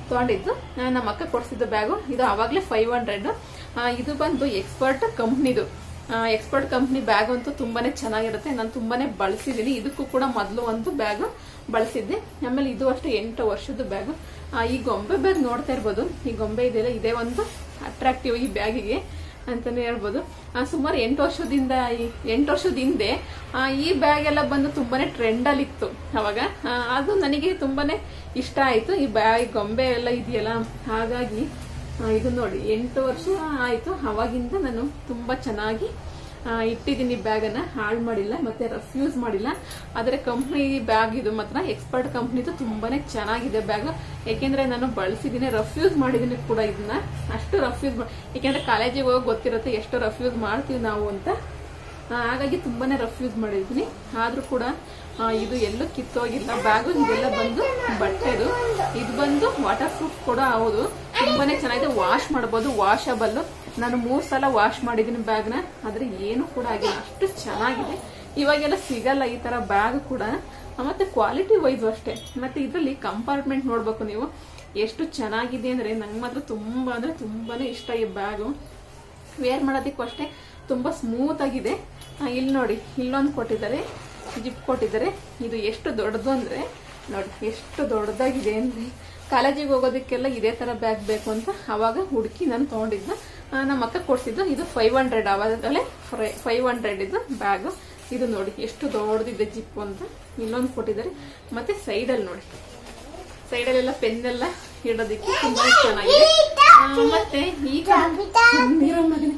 ತೊಗೊಂಡಿದ್ದು ಆ, ನಮ್ಮ ಅಕ್ಕ ಕೊಡ್ಸಿದ್ದು ಬ್ಯಾಗು ಇದು ಅವಾಗಲೇ ಫೈವ್ ಹಂಡ್ರೆಡ್ ಇದು ಬಂದು ಎಕ್ಸ್ಪರ್ಟ್ ಕಂಪ್ನಿದು ಎಕ್ಸ್ಪರ್ಟ್ ಕಂಪ್ನಿ ಬ್ಯಾಗ್ ಅಂತೂ ತುಂಬಾನೇ ಚೆನ್ನಾಗಿರುತ್ತೆ ನಾನು ತುಂಬಾನೇ ಬಳಸಿದ್ದೀನಿ ಇದಕ್ಕೂ ಕೂಡ ಮೊದಲು ಒಂದು ಬ್ಯಾಗ್ ಬಳಸಿದ್ದೆ ಆಮೇಲೆ ಇದು ಅಷ್ಟೇ ಎಂಟು ವರ್ಷದ ಬ್ಯಾಗು ಈ ಗೊಂಬೆ ಬ್ಯಾಗ್ ನೋಡ್ತಾ ಇರ್ಬೋದು ಈ ಗೊಂಬೆ ಇದೆಯಲ್ಲ ಇದೇ ಒಂದು ಅಟ್ರಾಕ್ಟಿವ್ ಈ ಬ್ಯಾಗಿಗೆ ಅಂತಾನೆ ಹೇಳ್ಬೋದು ಆ, ಸುಮಾರು ಎಂಟು ವರ್ಷದಿಂದ ಈ- ಎಂಟು ವರ್ಷದ ಹಿಂದೆ ಆ, ಈ ಬ್ಯಾಗ್ ಎಲ್ಲ ಬಂದು ತುಂಬಾನೇ ಟ್ರೆಂಡ್ ಅಲ್ಲಿ ಇತ್ತು ಅವಾಗ ಆ, ಅದು ನನಗೆ ತುಂಬಾನೇ ಇಷ್ಟ ಆಯ್ತು ಈ ಬ್ಯಾಗ್ ಗೊಂಬೆ ಎಲ್ಲ ಇದೆಯಲ್ಲ ಹಾಗಾಗಿ ಆ, ಇದು ನೋಡಿ ಎಂಟು ವರ್ಷ ಆಯ್ತು ಅವಾಗಿಂದ ನಾನು ತುಂಬಾ ಚೆನ್ನಾಗಿ ಆ, ಇಟ್ಟಿದ್ದೀನಿ ಬ್ಯಾಗನ್ನ ಹಾಳು ಮಾಡಿಲ್ಲ ಮತ್ತೆ ರಫ್ ಯೂಸ್ ಮಾಡಿಲ್ಲ ಆದರೆ ಕಂಪ್ನಿ ಬ್ಯಾಗ್ ಇದು ಮಾತ್ರ ಎಕ್ಸ್ಪರ್ಟ್ ಕಂಪ್ನಿದು ತುಂಬಾನೇ ಚೆನ್ನಾಗಿದೆ ಬ್ಯಾಗ್ ಯಾಕೆಂದ್ರೆ ನಾನು ಬಳಸಿದ್ದೀನಿ ರಫ್ ಯೂಸ್ ಮಾಡಿದ್ದೀನಿ ಕೂಡ ಇದನ್ನ ಅಷ್ಟು ರಫ್ ಯೂಸ್ ಯಾಕೆಂದ್ರೆ ಕಾಲೇಜಿಗೆ ಹೋಗಿ ಗೊತ್ತಿರುತ್ತೆ ಎಷ್ಟು ರಫ್ ಯೂಸ್ ಮಾಡ್ತೀವಿ ನಾವು ಅಂತ ಆ, ಹಾಗಾಗಿ ತುಂಬಾನೇ ರಫ್ ಯೂಸ್ ಮಾಡಿದ್ದೀನಿ ಆದ್ರೂ ಕೂಡ ಆ, ಇದು ಎಲ್ಲೂ ಕಿತ್ತೋಗಿಲ್ಲ ಬ್ಯಾಗು ಇದೆಲ್ಲ ಬಂದು ಬಟ್ಟೆದು ಇದು ಬಂದು ವಾಟರ್ ಪ್ರೂಫ್ ಕೂಡ ಹೌದು ತುಂಬಾನೇ ಚೆನ್ನಾಗಿದೆ ವಾಶ್ ಮಾಡಬಹುದು ವಾಷಬಲ್ ನಾನು ಮೂರ್ ಸಲ ವಾಶ್ ಮಾಡಿದ್ದೀನಿ ಬ್ಯಾಗ್ನ ಆದ್ರೆ ಏನು ಕೂಡ ಆಗಿಲ್ಲ ಅಷ್ಟು ಚೆನ್ನಾಗಿದೆ ಇವಾಗೆಲ್ಲ ಸಿಗಲ್ಲ ಈ ತರ ಬ್ಯಾಗ್ ಕೂಡ ಮತ್ತೆ ಕ್ವಾಲಿಟಿ ವೈಸ್ ಅಷ್ಟೇ ಮತ್ತೆ ಇದರಲ್ಲಿ ಕಂಪಾರ್ಟ್ಮೆಂಟ್ ನೋಡ್ಬೇಕು ನೀವು ಎಷ್ಟು ಚೆನ್ನಾಗಿದೆ ಅಂದ್ರೆ ನಂಗೆ ಮಾತ್ರ ತುಂಬಾ ಅಂದ್ರೆ ತುಂಬಾನೇ ಇಷ್ಟ ಈ ಬ್ಯಾಗು ವೇರ್ ಮಾಡೋದಕ್ಕೂ ಅಷ್ಟೇ ತುಂಬಾ ಸ್ಮೂತ್ ಆಗಿದೆ ಆ, ಇಲ್ಲಿ ನೋಡಿ ಇಲ್ಲೊಂದು ಕೊಟ್ಟಿದ್ದಾರೆ ಜಿಪ್ ಕೊಟ್ಟಿದ್ದಾರೆ ಇದು ಎಷ್ಟು ದೊಡ್ಡದು ಅಂದ್ರೆ ನೋಡಿ ಎಷ್ಟು ದೊಡ್ಡದಾಗಿದೆ ಅಂದ್ರೆ ಕಾಲೇಜಿಗೆ ಹೋಗೋದಕ್ಕೆಲ್ಲ ಇದೇ ತರ ಬ್ಯಾಗ್ ಬೇಕು ಅಂತ ಅವಾಗ ಹುಡುಕಿ ನಾನು ತಗೊಂಡಿದ್ದ ಆ, ನಮ್ಮ ಅಕ್ಕ ಕೊಡ್ಸಿದ್ದು ಇದು ಫೈವ್ ಹಂಡ್ರೆಡ್ ಅವಾಗಲೇ ಫೈವ್ ಹಂಡ್ರೆಡ್ ಇದು ಬ್ಯಾಗ್ ಇದು ನೋಡಿ ಎಷ್ಟು ದೊಡ್ಡದಿದೆ ಜಿಪ್ ಅಂತ ಇನ್ನೊಂದು ಕೊಟ್ಟಿದ್ದಾರೆ ಮತ್ತೆ ಸೈಡಲ್ಲಿ ನೋಡಿ ಸೈಡಲ್ಲೆಲ್ಲ ಪೆನ್ ಎಲ್ಲ ಇಡೋದಕ್ಕೆ ತುಂಬಾ ಚೆನ್ನಾಗಿದೆ ಆ, ಮತ್ತೆ ಈ ಕಡೆ ನೀರು ಮಗನೇ.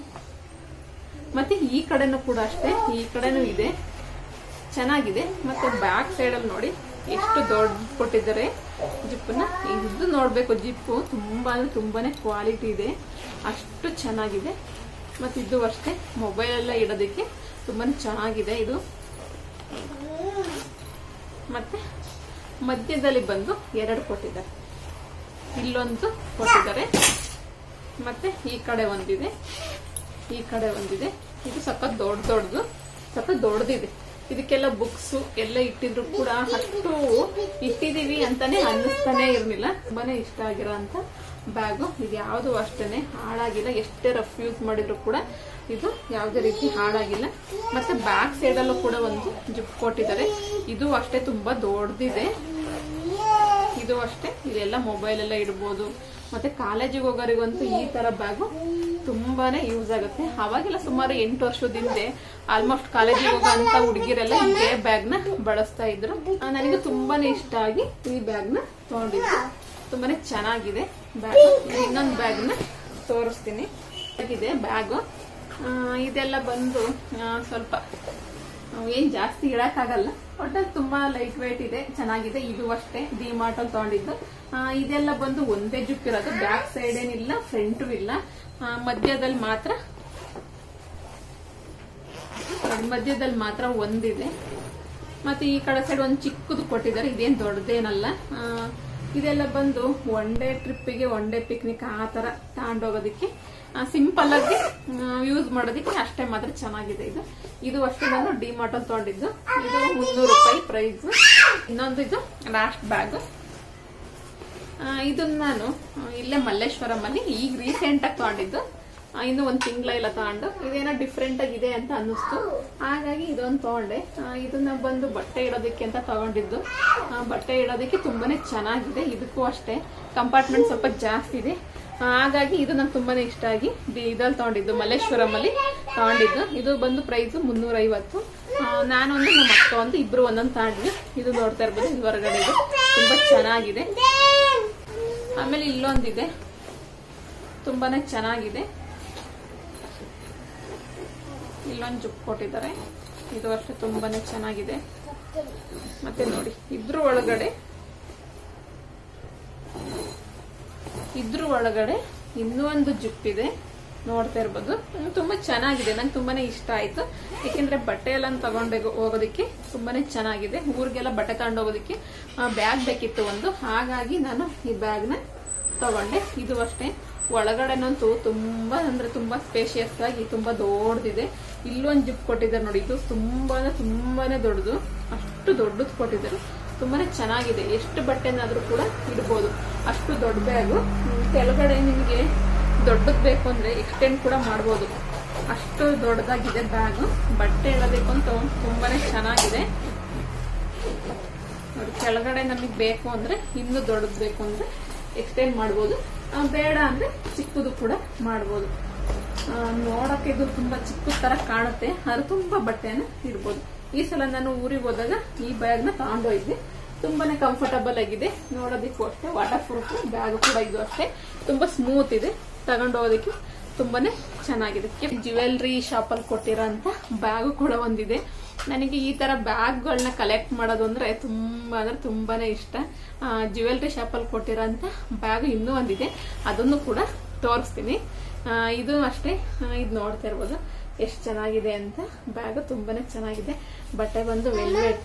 ಮತ್ತೆ ಈ ಕಡೆನೂ ಕೂಡ ಅಷ್ಟೇ ಈ ಕಡೆನೂ ಇದೆ ಚೆನ್ನಾಗಿದೆ ಮತ್ತೆ ಬ್ಯಾಕ್ ಸೈಡ್ ಅಲ್ಲಿ ನೋಡಿ ಎಷ್ಟು ದೊಡ್ಡ ಕೊಟ್ಟಿದ್ದಾರೆ ಜಿಪ್ಪನ್ನ ಇದು ನೋಡ್ಬೇಕು ಜಿಪ್ಪು ತುಂಬಾ ಅಂದ್ರೆ ತುಂಬಾನೇ ಕ್ವಾಲಿಟಿ ಇದೆ ಅಷ್ಟು ಚೆನ್ನಾಗಿದೆ ಮತ್ತೆ ಇದು ಅಷ್ಟೇ ಮೊಬೈಲ್ ಎಲ್ಲ ಇಡೋದಕ್ಕೆ ತುಂಬಾನೇ ಚೆನ್ನಾಗಿದೆ ಇದು ಮತ್ತೆ ಮಧ್ಯದಲ್ಲಿ ಬಂದು ಎರಡು ಕೊಟ್ಟಿದ್ದಾರೆ ಇಲ್ಲೊಂದು ಕೊಟ್ಟಿದ್ದಾರೆ ಮತ್ತೆ ಈ ಕಡೆ ಒಂದಿದೆ ಈ ಕಡೆ ಒಂದಿದೆ ಇದು ಸಖತ್ ದೊಡ್ಡ ದೊಡ್ಡದು ಸಖತ್ ದೊಡ್ಡದಿದೆ ಇದಕ್ಕೆಲ್ಲ ಬುಕ್ಸ್ ಎಲ್ಲ ಇಟ್ಟಿದ್ರು ಕೂಡ ಅಷ್ಟು ಇಟ್ಟಿದೀವಿ ಅಂತಾನೆ ಅನ್ನಿಸ್ತಾನೆ ಇರ್ಲಿಲ್ಲ ತುಂಬಾನೇ ಇಷ್ಟ ಆಗಿರೋ ಅಂತ ಬ್ಯಾಗು ಇದು ಯಾವುದು ಅಷ್ಟೇನೆ ಹಾಳಾಗಿಲ್ಲ ಎಷ್ಟೇ ರಫ್ ಯೂಸ್ ಮಾಡಿದ್ರು ಕೂಡ ಇದು ಯಾವುದೇ ರೀತಿ ಹಾಳಾಗಿಲ್ಲ ಮತ್ತೆ ಬ್ಯಾಕ್ ಸೈಡಲ್ಲೂ ಕೂಡ ಒಂದು ಜಿಪ್ ಕೊಟ್ಟಿದ್ದಾರೆ ಇದು ಅಷ್ಟೇ ತುಂಬಾ ದೊಡ್ಡದಿದೆ ಇದು ಅಷ್ಟೇ ಇದೆಲ್ಲ ಮೊಬೈಲ್ ಎಲ್ಲ ಇಡ್ಬೋದು ಮತ್ತೆ ಕಾಲೇಜಿಗೆ ಹೋಗೋರಿಗಂತೂ ಈ ತರ ಬ್ಯಾಗು ತುಂಬಾನೇ ಯೂಸ್ ಆಗುತ್ತೆ ಅವಾಗೆಲ್ಲ ಸುಮಾರು ಎಂಟು ವರ್ಷದ ಹಿಂದೆ ಆಲ್ಮೋಸ್ಟ್ ಕಾಲೇಜಿಗೆ ಹೋಗೋಂತ ಹುಡುಗಿರೆಲ್ಲ ಇದೇ ಬ್ಯಾಗ್ ನ ಬಳಸ್ತಾ ಇದ್ರು ಆ, ನನಗೆ ತುಂಬಾನೇ ಇಷ್ಟ ಆಗಿ ಈ ಬ್ಯಾಗ್ ನ ತಗೊಂಡಿದ್ದೆ ತುಂಬಾನೇ ಚೆನ್ನಾಗಿದೆ ಬ್ಯಾಗ್ ಇನ್ನೊಂದು ಬ್ಯಾಗ್ ನ ತೋರಿಸ್ತೀನಿ ಇದೆ ಬ್ಯಾಗ್ ಇದೆಲ್ಲ ಬಂದು ಆ, ಸ್ವಲ್ಪ ಅವು ಏನ್ ಜಾಸ್ತಿ ಇಡಕ್ಕಾಗಲ್ಲ ಒಟ್ಟಲ್ಲಿ ತುಂಬಾ ಲೈಟ್ ವೇಟ್ ಇದೆ ಚೆನ್ನಾಗಿದೆ ಇದು ಅಷ್ಟೇ ಡಿ ಮಾರ್ಟ್ ಅಲ್ಲಿ ತಗೊಂಡಿದ್ದು ಆ, ಇದೆಲ್ಲ ಬಂದು ಒಂದೇ ಜುಪ್ ಇರೋದು ಬ್ಯಾಕ್ ಸೈಡ್ ಏನಿಲ್ಲ ಫ್ರಂಟು ಇಲ್ಲ ಆ, ಮಧ್ಯದಲ್ಲಿ ಮಾತ್ರ ನೋಡಿ, ಮಧ್ಯದಲ್ಲಿ ಮಾತ್ರ ಒಂದಿದೆ ಮತ್ತೆ ಈ ಕಡೆ ಸೈಡ್ ಒಂದು ಚಿಕ್ಕದು ಕೊಟ್ಟಿದ್ದಾರೆ ಇದೇನ್ ದೊಡ್ಡದೇನಲ್ಲ ಆ, ಇದೆಲ್ಲ ಬಂದು ಒನ್ ಡೇ ಟ್ರಿಪ್ಪಿಗೆ ಒನ್ ಡೇ ಪಿಕ್ನಿಕ್ ಆ ತರ ತಗೊಂಡೋಗೋದಕ್ಕೆ ಸಿಂಪಲ್ ಆಗಿ ಯೂಸ್ ಮಾಡೋದಕ್ಕೆ ಅಷ್ಟೇ ಮಾತ್ರ ಚೆನ್ನಾಗಿದೆ ಇದು ಇದು ಅಷ್ಟೇ ನಾನು ಡಿ ಮಾರ್ಟ್ ಅಲ್ಲಿ ತಗೊಂಡಿದ್ದು ಇದು ಮುನ್ನೂರು ರೂಪಾಯಿ ಪ್ರೈಸ್ ಇನ್ನೊಂದು ಇದು ಲಾಸ್ಟ್ ಬ್ಯಾಗ್ ಇದನ್ನ ನಾನು ಆ, ಇಲ್ಲೇ ಮಲ್ಲೇಶ್ವರಂ ಅಲ್ಲಿ ಈಗ ರೀಸೆಂಟ್ ಆಗಿ ತಗೊಂಡಿದ್ದು ಆ, ಇನ್ನು ಒಂದ್ ತಿಂಗಳ ಇಲ್ಲ ತಗೊಂಡು ಇದೇನೋ ಡಿಫ್ರೆಂಟ್ ಆಗಿದೆ ಅಂತ ಅನ್ನಿಸ್ತು ಹಾಗಾಗಿ ಇದೊಂದು ತಗೊಂಡೆ ಆ, ಇದನ್ನ ಬಂದು ಬಟ್ಟೆ ಇಡೋದಕ್ಕೆ ಅಂತ ತಗೊಂಡಿದ್ದು ಆ, ಬಟ್ಟೆ ಇಡೋದಕ್ಕೆ ತುಂಬಾನೇ ಚೆನ್ನಾಗಿದೆ ಇದಕ್ಕೂ ಅಷ್ಟೇ ಕಂಪಾರ್ಟ್ಮೆಂಟ್ ಸ್ವಲ್ಪ ಜಾಸ್ತಿ ಇದೆ ಆ, ಹಾಗಾಗಿ ಇದು ನಂಗೆ ತುಂಬಾನೇ ಇಷ್ಟ ಆಗಿ ದಿ- ಇದ್ರಲ್ಲಿ ತಗೊಂಡಿದ್ದು ಮಲ್ಲೇಶ್ವರಂ ಅಲ್ಲಿ ತಗೊಂಡಿದ್ದು ಇದು ಬಂದು ಪ್ರೈಸ್ ಮುನ್ನೂರ ಐವತ್ತು ನಾನೊಂದು ನಮ್ಮ ಅಕ್ಕ ಒಂದು ಇಬ್ರು ಒಂದೊಂದು ತಗೊಂಡ್ವಿ ಇದು ನೋಡ್ತಾ ಇರ್ಬೋದು ಇದು ಹೊರಗಡೆ ಇದೆ ತುಂಬಾ ಚೆನ್ನಾಗಿದೆ ಆಮೇಲೆ ಇಲ್ಲೊಂದಿದೆ ತುಂಬಾನೇ ಚೆನ್ನಾಗಿದೆ ಇಲ್ಲೊಂದು ಜುಪ್ ಕೊಟ್ಟಿದ್ದಾರೆ ಇದು ಅಷ್ಟೇ ತುಂಬಾನೇ ಚೆನ್ನಾಗಿದೆ ಮತ್ತೆ ನೋಡಿ ಇದ್ರ ಒಳಗಡೆ ಇದ್ರ ಒಳಗಡೆ ಇನ್ನೂ ಒಂದು ಜಿಪ್ ಇದೆ ನೋಡ್ತಾ ಇರ್ಬೋದು ಹ್ಮ್, ತುಂಬಾ ಚೆನ್ನಾಗಿದೆ ನಂಗೆ ತುಂಬಾನೇ ಇಷ್ಟ ಆಯ್ತು ಯಾಕೆಂದ್ರೆ ಬಟ್ಟೆ ಎಲ್ಲ ತಗೊಂಡು ಹೋಗೋದಕ್ಕೆ ತುಂಬಾನೇ ಚೆನ್ನಾಗಿದೆ ಊರಿಗೆಲ್ಲ ಬಟ್ಟೆ ತಗೊಂಡು ಹೋಗೋದಕ್ಕೆ ಬ್ಯಾಗ್ ಬೇಕಿತ್ತು ಒಂದು ಹಾಗಾಗಿ ನಾನು ಈ ಬ್ಯಾಗ್ನ ತಗೊಂಡೆ ಇದು ಅಷ್ಟೇ ಒಳಗಡೆನಂತೂ ತುಂಬಾ ಅಂದ್ರೆ ತುಂಬಾ ಸ್ಪೇಷಿಯಸ್ ಆಗಿ ತುಂಬಾ ದೊಡ್ಡದಿದೆ ಇಲ್ಲೊಂದು ಜಿಪ್ ಕೊಟ್ಟಿದ್ದಾರೆ ನೋಡಿ ಇದು ತುಂಬಾ ತುಂಬಾನೇ ದೊಡ್ಡದು ಅಷ್ಟು ದೊಡ್ಡದು ಕೊಟ್ಟಿದ್ದಾರೆ ತುಂಬಾನೇ ಚೆನ್ನಾಗಿದೆ ಎಷ್ಟು ಬಟ್ಟೆನಾದ್ರೂ ಕೂಡ ಇಡ್ಬೋದು ಅಷ್ಟು ದೊಡ್ಡ ಬ್ಯಾಗು ಕೆಳಗಡೆ ನಿಮಗೆ ದೊಡ್ಡದು ಬೇಕು ಅಂದ್ರೆ ಎಕ್ಸ್ಟೆಂಡ್ ಕೂಡ ಮಾಡ್ಬೋದು ಅಷ್ಟು ದೊಡ್ಡದಾಗಿದೆ ಬ್ಯಾಗು ಬಟ್ಟೆ ಇಡಬೇಕು ಅಂತ ತುಂಬಾನೇ ಚೆನ್ನಾಗಿದೆ ನೋಡಿ ಕೆಳಗಡೆ ನಮಗೆ ಬೇಕು ಅಂದ್ರೆ ಇನ್ನೂ ದೊಡ್ಡದು ಬೇಕು ಅಂದ್ರೆ ಎಕ್ಸ್ಟೆಂಡ್ ಮಾಡ್ಬೋದು ಆ, ಬೇಡ ಅಂದ್ರೆ ಚಿಕ್ಕದು ಕೂಡ ಮಾಡ್ಬೋದು ಆ, ನೋಡಕ್ಕೆ ಇದು ತುಂಬಾ ಚಿಕ್ಕ ತರ ಕಾಣುತ್ತೆ ಆದ್ರೆ ತುಂಬಾ ಬಟ್ಟೆನ ಇಡ್ಬೋದು ಈ ಸಲ ನಾನು ಊರಿಗೆ ಹೋದಾಗ ಈ ಬ್ಯಾಗ್ ನ ತಗೊಂಡೋಗಿದ್ದೆ ತುಂಬಾನೇ ಕಂಫರ್ಟಬಲ್ ಆಗಿದೆ ನೋಡೋದಕ್ಕೂ ಅಷ್ಟೇ ವಾಟರ್ ಪ್ರೂಫ್ ಬ್ಯಾಗ್ ಕೂಡ ಇದು ಅಷ್ಟೇ ತುಂಬಾ ಸ್ಮೂತ್ ಇದೆ ತಗೊಂಡು ಹೋಗೋದಕ್ಕೆ ತುಂಬಾನೇ ಚೆನ್ನಾಗಿದೆ ಜ್ಯುವೆಲ್ರಿ ಶಾಪಲ್ಲಿ ಕೊಟ್ಟಿರೋ ಅಂತ ಬ್ಯಾಗು ಕೂಡ ಒಂದಿದೆ ನನಗೆ ಈ ತರ ಬ್ಯಾಗ್ಗಳನ್ನ ಕಲೆಕ್ಟ್ ಮಾಡೋದು ಅಂದ್ರೆ ತುಂಬಾ ಅಂದ್ರೆ ತುಂಬಾನೇ ಇಷ್ಟ ಜ್ಯುವೆಲ್ರಿ ಶಾಪಲ್ಲಿ ಕೊಟ್ಟಿರೋ ಅಂತ ಬ್ಯಾಗ್ ಇನ್ನೂ ಒಂದಿದೆ ಅದನ್ನು ಕೂಡ ತೋರಿಸ್ತೀನಿ ಆ, ಇದು ಅಷ್ಟೇ ಇದು ನೋಡ್ತಾ ಇರ್ಬೋದು ಎಷ್ಟು ಚೆನ್ನಾಗಿದೆ ಅಂತ ಬ್ಯಾಗ್ ತುಂಬಾನೇ ಚೆನ್ನಾಗಿದೆ ಬಟ್ಟೆ ಬಂದು ವೆಲ್ವೆಟ್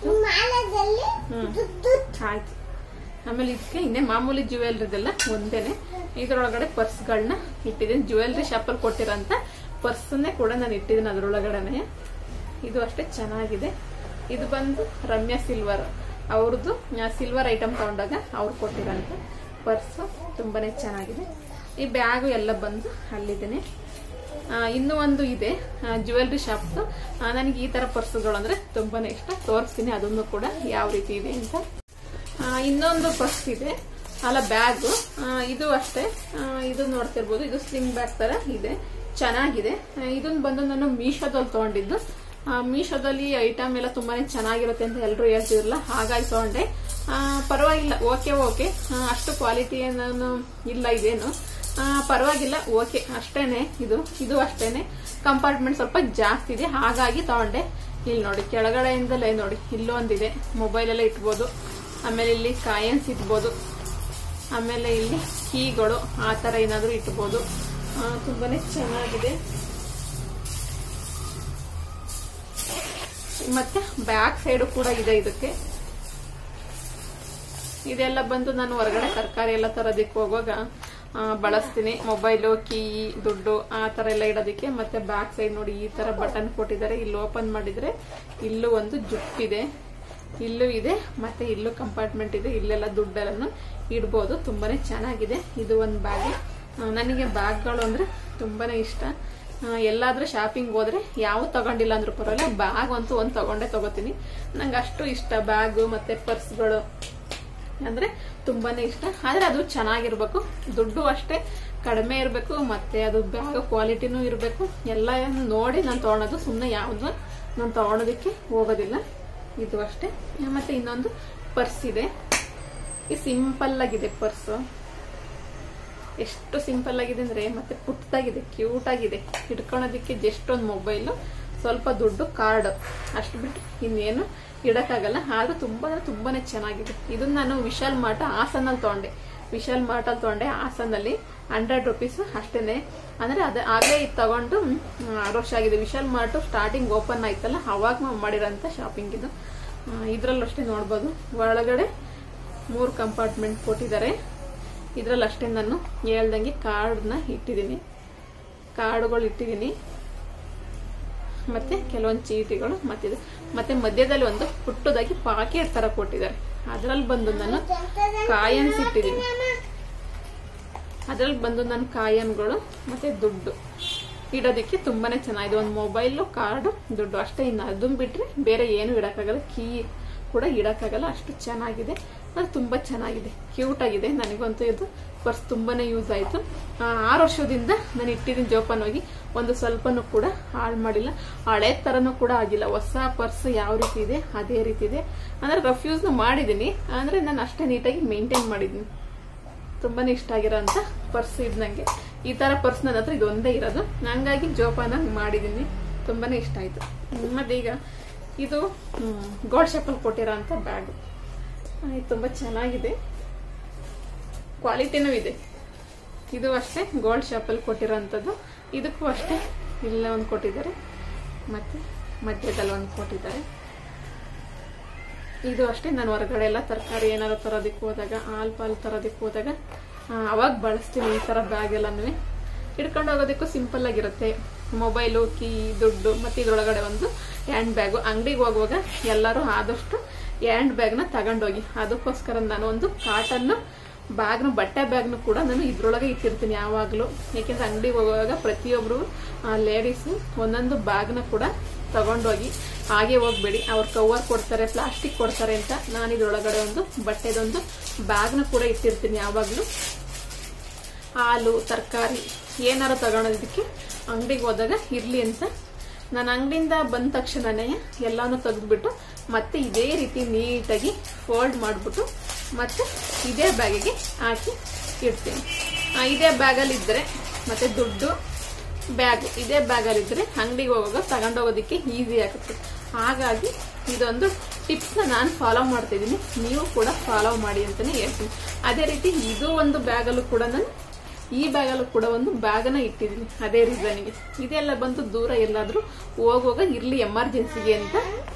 ಆಯ್ತು ಆಮೇಲೆ ಇದಕ್ಕೆ ಇನ್ನೇ ಮಾಮೂಲಿ ಜ್ಯುವೆಲ್ರಿದೆಲ್ಲ ಒಂದೇನೆ ಇದ್ರೊಳಗಡೆ ಪರ್ಸ್ಗಳನ್ನ ಇಟ್ಟಿದ್ದೀನಿ ಜ್ಯುವೆಲ್ರಿ ಶಾಪಲ್ಲಿ ಕೊಟ್ಟಿರೋಂಥ ಪರ್ಸನ್ನೇ ಕೂಡ ನಾನು ಇಟ್ಟಿದ್ದೀನಿ ಅದ್ರೊಳಗಡೆನೆ ಇದು ಅಷ್ಟೇ ಚೆನ್ನಾಗಿದೆ ಇದು ಬಂದು ರಮ್ಯಾ ಸಿಲ್ವರ್ ಅವ್ರದ್ದು ಸಿಲ್ವರ್ ಐಟಮ್ ತಗೊಂಡಾಗ ಅವ್ರು ಕೊಟ್ಟಿರೋಂಥ ಪರ್ಸು ತುಂಬಾನೇ ಚೆನ್ನಾಗಿದೆ ಈ ಬ್ಯಾಗು ಎಲ್ಲ ಬಂದು ಅಲ್ಲಿದ್ದೇನೆ ಆ, ಇನ್ನೂ ಒಂದು ಇದೆ ಜ್ಯುವೆಲ್ರಿ ಶಾಪ್ದು ನನಗೆ ಈ ತರ ಪರ್ಸುಗಳು ಅಂದ್ರೆ ತುಂಬಾನೇ ಇಷ್ಟ ತೋರಿಸ್ತೀನಿ ಅದನ್ನು ಕೂಡ ಯಾವ ರೀತಿ ಇದೆ ಅಂತ ಆ, ಇನ್ನೊಂದು ಪರ್ಸ್ ಇದೆ ಅಲ್ಲ ಬ್ಯಾಗ್ ಇದು ಅಷ್ಟೇ ಆ, ಇದು ನೋಡ್ತಿರ್ಬೋದು ಇದು ಸ್ಲಿಂಗ್ ಬ್ಯಾಗ್ ತರ ಇದೆ ಚೆನ್ನಾಗಿದೆ ಆ, ಇದನ್ನ ಬಂದು ನಾನು ಮೀಶೋದಲ್ಲಿ ತಗೊಂಡಿದ್ದು ಆ, ಮೀಶೋದಲ್ಲಿ ಐಟಮ್ ಎಲ್ಲ ತುಂಬಾನೇ ಚೆನ್ನಾಗಿರುತ್ತೆ ಅಂತ ಎಲ್ಲರೂ ಹೇಳ್ತಿದ್ರಲ್ಲ ಹಾಗಾಗಿ ತಗೊಂಡೆ ಆ, ಪರವಾಗಿಲ್ಲ ಓಕೆ ಓಕೆ ಆ, ಅಷ್ಟು ಕ್ವಾಲಿಟಿ ಏನು ಇಲ್ಲ ಇದೇನು ಆ, ಪರವಾಗಿಲ್ಲ ಓಕೆ ಅಷ್ಟೇನೆ ಇದು ಇದು ಅಷ್ಟೇನೆ ಕಂಪಾರ್ಟ್ಮೆಂಟ್ ಸ್ವಲ್ಪ ಜಾಸ್ತಿ ಇದೆ ಹಾಗಾಗಿ ತಗೊಂಡೆ ಇಲ್ಲಿ ನೋಡಿ ಕೆಳಗಡೆಯಿಂದಲೇ ನೋಡಿ ಇಲ್ಲೊಂದಿದೆ ಮೊಬೈಲ್ ಎಲ್ಲ ಇಟ್ಬೋದು ಆಮೇಲೆ ಇಲ್ಲಿ ಕಾಯನ್ಸ್ ಇಟ್ಬೋದು ಆಮೇಲೆ ಇಲ್ಲಿ ಕೀಗಳು ಆ ತರ ಏನಾದ್ರೂ ಇಟ್ಬೋದು ಆ, ತುಂಬಾನೇ ಚೆನ್ನಾಗಿದೆ ಮತ್ತೆ ಬ್ಯಾಕ್ ಸೈಡ್ ಕೂಡ ಇದೆ ಇದಕ್ಕೆ ಇದೆಲ್ಲ ಬಂದು ನಾನು ಹೊರಗಡೆ ತರಕಾರಿ ಎಲ್ಲ ತರೋದಕ್ಕೆ ಹೋಗುವಾಗ ಆ, ಬಳಸ್ತೀನಿ ಮೊಬೈಲು ಕೀ ದುಡ್ಡು ಆ ತರ ಎಲ್ಲ ಇಡೋದಕ್ಕೆ ಮತ್ತೆ ಬ್ಯಾಕ್ ಸೈಡ್ ನೋಡಿ ಈ ತರ ಬಟನ್ ಕೊಟ್ಟಿದ್ದಾರೆ ಇಲ್ಲಿ ಓಪನ್ ಮಾಡಿದ್ರೆ ಇಲ್ಲೂ ಒಂದು ಜುಪ್ ಇದೆ ಇಲ್ಲೂ ಇದೆ ಮತ್ತೆ ಇಲ್ಲೂ ಕಂಪಾರ್ಟ್ಮೆಂಟ್ ಇದೆ ಇಲ್ಲೆಲ್ಲ ದುಡ್ಡೆಲ್ಲ ಇಡ್ಬೋದು ತುಂಬಾನೇ ಚೆನ್ನಾಗಿದೆ ಇದು ಒಂದು ಬ್ಯಾಗ್ ನನಗೆ ಬ್ಯಾಗ್ಗಳು ಅಂದ್ರೆ ತುಂಬಾನೇ ಇಷ್ಟ ಆ, ಎಲ್ಲಾದ್ರೂ ಶಾಪಿಂಗ್ ಹೋದ್ರೆ ಯಾವ ತಗೊಂಡಿಲ್ಲ ಅಂದ್ರೂ ಪರವಾಗಿಲ್ಲ ಬ್ಯಾಗ್ ಅಂತೂ ಒಂದು ತಗೊಂಡೇ ತಗೋತೀನಿ ನಂಗೆ ಅಷ್ಟು ಇಷ್ಟ ಬ್ಯಾಗ್ ಮತ್ತೆ ಪರ್ಸ್ಗಳು ಅಂದ್ರೆ ತುಂಬಾನೇ ಇಷ್ಟ ಆದ್ರೆ ಅದು ಚೆನ್ನಾಗಿರ್ಬೇಕು ದುಡ್ಡು ಅಷ್ಟೇ ಕಡಿಮೆ ಇರಬೇಕು ಮತ್ತೆ ಅದು ಬ್ಯಾಗ್ ಕ್ವಾಲಿಟಿನೂ ಇರಬೇಕು ಎಲ್ಲ ನೋಡಿ ನಾನು ತಗೊಳೋದು ಸುಮ್ಮನೆ ಯಾವ್ದು ನಾನು ತಗೊಳೋದಕ್ಕೆ ಹೋಗೋದಿಲ್ಲ ಇದು ಅಷ್ಟೇ ಮತ್ತೆ ಇನ್ನೊಂದು ಪರ್ಸ್ ಇದೆ ಈ ಸಿಂಪಲ್ ಆಗಿದೆ ಪರ್ಸ್ ಎಷ್ಟು ಸಿಂಪಲ್ ಆಗಿದೆ ಅಂದ್ರೆ ಮತ್ತೆ ಪುಟ್ಟದಾಗಿದೆ ಕ್ಯೂಟ್ ಆಗಿದೆ ಇಟ್ಕೊಳೋದಕ್ಕೆ ಜಸ್ಟ್ ಒಂದು ಮೊಬೈಲ್ ಸ್ವಲ್ಪ ದುಡ್ಡು ಕಾರ್ಡ್ ಅಷ್ಟು ಬಿಟ್ಟು ಇನ್ನೇನು ಇಡಕ್ಕಾಗಲ್ಲ ಆದ್ರೂ ತುಂಬಾ ಅಂದ್ರೆ ತುಂಬಾನೇ ಚೆನ್ನಾಗಿದೆ ಇದನ್ನ ನಾನು ವಿಶಾಲ್ ಮಾರ್ಟ್ ಹಾಸನಲ್ಲಿ ತಗೊಂಡೆ ವಿಶಾಲ್ ಮಾರ್ಟ್ ಅಲ್ಲಿ ತಗೊಂಡೆ ಹಾಸನಲ್ಲಿ ಹಂಡ್ರೆಡ್ ರುಪೀಸ್ ಅಷ್ಟೇನೆ ಅಂದ್ರೆ ಅದ ಆಗ್ಲೇ ಇದು ತಗೊಂಡು ಹ್ಮ್, ಆರು ವರ್ಷ ಆಗಿದೆ ವಿಶಾಲ್ ಮಾರ್ಟ್ ಸ್ಟಾರ್ಟಿಂಗ್ ಓಪನ್ ಆಯ್ತಲ್ಲ ಅವಾಗ ಮಾಡಿರೋಂಥ ಶಾಪಿಂಗ್ ಇದು ಇದ್ರಲ್ಲೂ ಅಷ್ಟೇ ನೋಡ್ಬೋದು ಒಳಗಡೆ ಮೂರು ಕಂಪಾರ್ಟ್ಮೆಂಟ್ ಕೊಟ್ಟಿದ್ದಾರೆ ಇದ್ರಲ್ಲಿ ಅಷ್ಟೇ ನಾನು ಹೇಳ್ದಂಗೆ ಕಾರ್ಡ್ನ ಇಟ್ಟಿದ್ದೀನಿ ಕಾರ್ಡ್ಗಳು ಇಟ್ಟಿದ್ದೀನಿ ಮತ್ತೆ ಕೆಲವೊಂದು ಚೀಟಿಗಳು ಮತ್ತಿದೆ ಮತ್ತೆ ಮಧ್ಯದಲ್ಲಿ ಒಂದು ಪುಟ್ಟದಾಗಿ ಪಾಕೆಟ್ ತರ ಕೊಟ್ಟಿದ್ದಾರೆ ಅದರಲ್ಲಿ ಬಂದು ನಾನು ಕಾಯನ್ಸ್ ಇಟ್ಟಿದ್ದೀನಿ ಅದ್ರಲ್ಲಿ ಬಂದು ನನ್ನ ಕಾಯನ್ಗಳು ಮತ್ತೆ ದುಡ್ಡು ಇಡೋದಕ್ಕೆ ತುಂಬಾನೇ ಚೆನ್ನಾಗಿದೆ ಒಂದು ಮೊಬೈಲು ಕಾರ್ಡು ದುಡ್ಡು ಅಷ್ಟೇ ಇನ್ನು ಅದನ್ನ ಬಿಟ್ರೆ ಬೇರೆ ಏನು ಇಡಕ್ಕಾಗಲ್ಲ ಕೀ ಕೂಡ ಇಡಕ್ಕಾಗಲ್ಲ ಅಷ್ಟು ಚೆನ್ನಾಗಿದೆ ಅದು ತುಂಬಾ ಚೆನ್ನಾಗಿದೆ ಕ್ಯೂಟ್ ಆಗಿದೆ ನನಗಂತೂ ಇದು ಪರ್ಸ್ ತುಂಬಾನೇ ಯೂಸ್ ಆಯ್ತು ಆ, ಆರು ವರ್ಷದಿಂದ ನಾನು ಇಟ್ಟಿದ್ದೀನಿ ಜೋಪಾನವಾಗಿ ಒಂದು ಸ್ವಲ್ಪನೂ ಕೂಡ ಹಾಳು ಮಾಡಿಲ್ಲ ಹಳೆ ತರನೂ ಕೂಡ ಆಗಿಲ್ಲ ಹೊಸ ಪರ್ಸ್ ಯಾವ ರೀತಿ ಇದೆ ಅದೇ ರೀತಿ ಇದೆ ಅಂದ್ರೆ ರಫ್ ಯೂಸ್ ಮಾಡಿದ್ದೀನಿ ಅಂದ್ರೆ ನಾನು ಅಷ್ಟೇ ನೀಟಾಗಿ ಮೇಂಟೈನ್ ಮಾಡಿದ್ದೀನಿ ತುಂಬಾನೇ ಇಷ್ಟ ಆಗಿರೋಂಥ ಪರ್ಸ್ ಇದು ನಂಗೆ ಈ ತರ ಪರ್ಸ್ ನನ್ನ ಹತ್ರ ಇದೊಂದೇ ಇರೋದು ಹಂಗಾಗಿ ಜೋಪಾನ ಮಾಡಿದ್ದೀನಿ ತುಂಬಾನೇ ಇಷ್ಟ ಆಯ್ತು ಹ್ಮ್, ಮತ್ತೆ ಈಗ ಇದು ಗೋಲ್ಡ್ ಶೇಪಲ್ಲಿ ಕೊಟ್ಟಿರೋ ಅಂತ ಬ್ಯಾಗ್ ಇದು ತುಂಬಾ ಚೆನ್ನಾಗಿದೆ ಕ್ವಾಲಿಟಿನೂ ಇದೆ ಇದು ಅಷ್ಟೇ ಗೋಲ್ಡ್ ಶಾಪಲ್ಲಿ ಕೊಟ್ಟಿರೋಂಥದ್ದು ಇದಕ್ಕೂ ಅಷ್ಟೇ ಇಲ್ಲ ಒಂದು ಕೊಟ್ಟಿದ್ದಾರೆ ಮತ್ತೆ ಮಧ್ಯದಲ್ಲಿ ಒಂದು ಕೊಟ್ಟಿದ್ದಾರೆ ಇದು ಅಷ್ಟೇ ನಾನು ಹೊರಗಡೆ ಎಲ್ಲ ತರಕಾರಿ ಏನಾದ್ರು ತರೋದಕ್ಕೆ ಹೋದಾಗ ಹಾಲು ಪಾಲು ತರೋದಕ್ಕೆ ಹೋದಾಗ ಆ, ಅವಾಗ ಬಳಸ್ತೀನಿ ಈ ಥರ ಬ್ಯಾಗ್ ಎಲ್ಲನೂ ಹಿಡ್ಕೊಂಡು ಹೋಗೋದಕ್ಕೂ ಸಿಂಪಲ್ ಆಗಿರುತ್ತೆ ಮೊಬೈಲು ಕೀ ದುಡ್ಡು ಮತ್ತೆ ಇದ್ರೊಳಗಡೆ ಒಂದು ಹ್ಯಾಂಡ್ ಬ್ಯಾಗು ಅಂಗಡಿಗೆ ಹೋಗುವಾಗ ಎಲ್ಲರೂ ಆದಷ್ಟು ಹ್ಯಾಂಡ್ ಬ್ಯಾಗ್ನ ತಗೊಂಡೋಗಿ ಅದಕ್ಕೋಸ್ಕರ ನಾನು ಒಂದು ಕಾಟನ್ ಬ್ಯಾಗ್ನು ಬಟ್ಟೆ ಬ್ಯಾಗ್ನು ಕೂಡ ನಾನು ಇದ್ರೊಳಗೆ ಇಟ್ಟಿರ್ತೀನಿ ಯಾವಾಗಲೂ ಯಾಕೆಂದ್ರೆ ಅಂಗಡಿಗೆ ಹೋಗುವಾಗ ಪ್ರತಿಯೊಬ್ಬರು ಲೇಡೀಸು ಒಂದೊಂದು ಬ್ಯಾಗ್ನ ಕೂಡ ತಗೊಂಡೋಗಿ ಹಾಗೆ ಹೋಗ್ಬೇಡಿ ಅವ್ರು ಕವರ್ ಕೊಡ್ತಾರೆ ಪ್ಲಾಸ್ಟಿಕ್ ಕೊಡ್ತಾರೆ ಅಂತ ನಾನು ಇದ್ರೊಳಗಡೆ ಒಂದು ಬಟ್ಟೆದೊಂದು ಬ್ಯಾಗ್ನ ಕೂಡ ಇಟ್ಟಿರ್ತೀನಿ ಯಾವಾಗಲೂ ಹಾಲು ತರಕಾರಿ ಏನಾರು ತಗೊಳೋದಕ್ಕೆ ಅಂಗಡಿಗೆ ಹೋದಾಗ ಇರಲಿ ಅಂತ ನಾನು ಅಂಗಡಿಯಿಂದ ಬಂದ ತಕ್ಷಣನೇ ಎಲ್ಲಾನು ತೆಗೆದ್ಬಿಟ್ಟು ಮತ್ತೆ ಇದೇ ರೀತಿ ನೀಟಾಗಿ ಫೋಲ್ಡ್ ಮಾಡಿಬಿಟ್ಟು ಮತ್ತೆ ಇದೇ ಬ್ಯಾಗಿಗೆ ಹಾಕಿ ಇಡ್ತೀನಿ ಆ, ಇದೇ ಬ್ಯಾಗಲ್ಲಿ ಇದ್ದರೆ ಮತ್ತೆ ದುಡ್ಡು ಬ್ಯಾಗ್ ಇದೇ ಬ್ಯಾಗಲ್ಲಿದ್ದರೆ ಅಂಗಡಿಗೆ ಹೋಗುವಾಗ ತಗೊಂಡೋಗೋದಕ್ಕೆ ಈಸಿ ಆಗುತ್ತೆ ಹಾಗಾಗಿ ಇದೊಂದು ಟಿಪ್ಸ್ನ ನಾನು ಫಾಲೋ ಮಾಡ್ತಿದ್ದೀನಿ ನೀವು ಕೂಡ ಫಾಲೋ ಮಾಡಿ ಅಂತಲೇ ಹೇಳ್ತೀನಿ ಅದೇ ರೀತಿ ಇದು ಒಂದು ಬ್ಯಾಗಲ್ಲೂ ಕೂಡ ನಾನು ಈ ಬ್ಯಾಗಲ್ಲೂ ಕೂಡ ಒಂದು ಬ್ಯಾಗನ್ನ ಇಟ್ಟಿದ್ದೀನಿ ಅದೇ ರೀಸನ್ಗೆ ಇದೆಲ್ಲ ಬಂದು ದೂರ ಎಲ್ಲಾದರೂ ಹೋಗುವಾಗ ಇರಲಿ ಎಮರ್ಜೆನ್ಸಿಗೆ ಅಂತ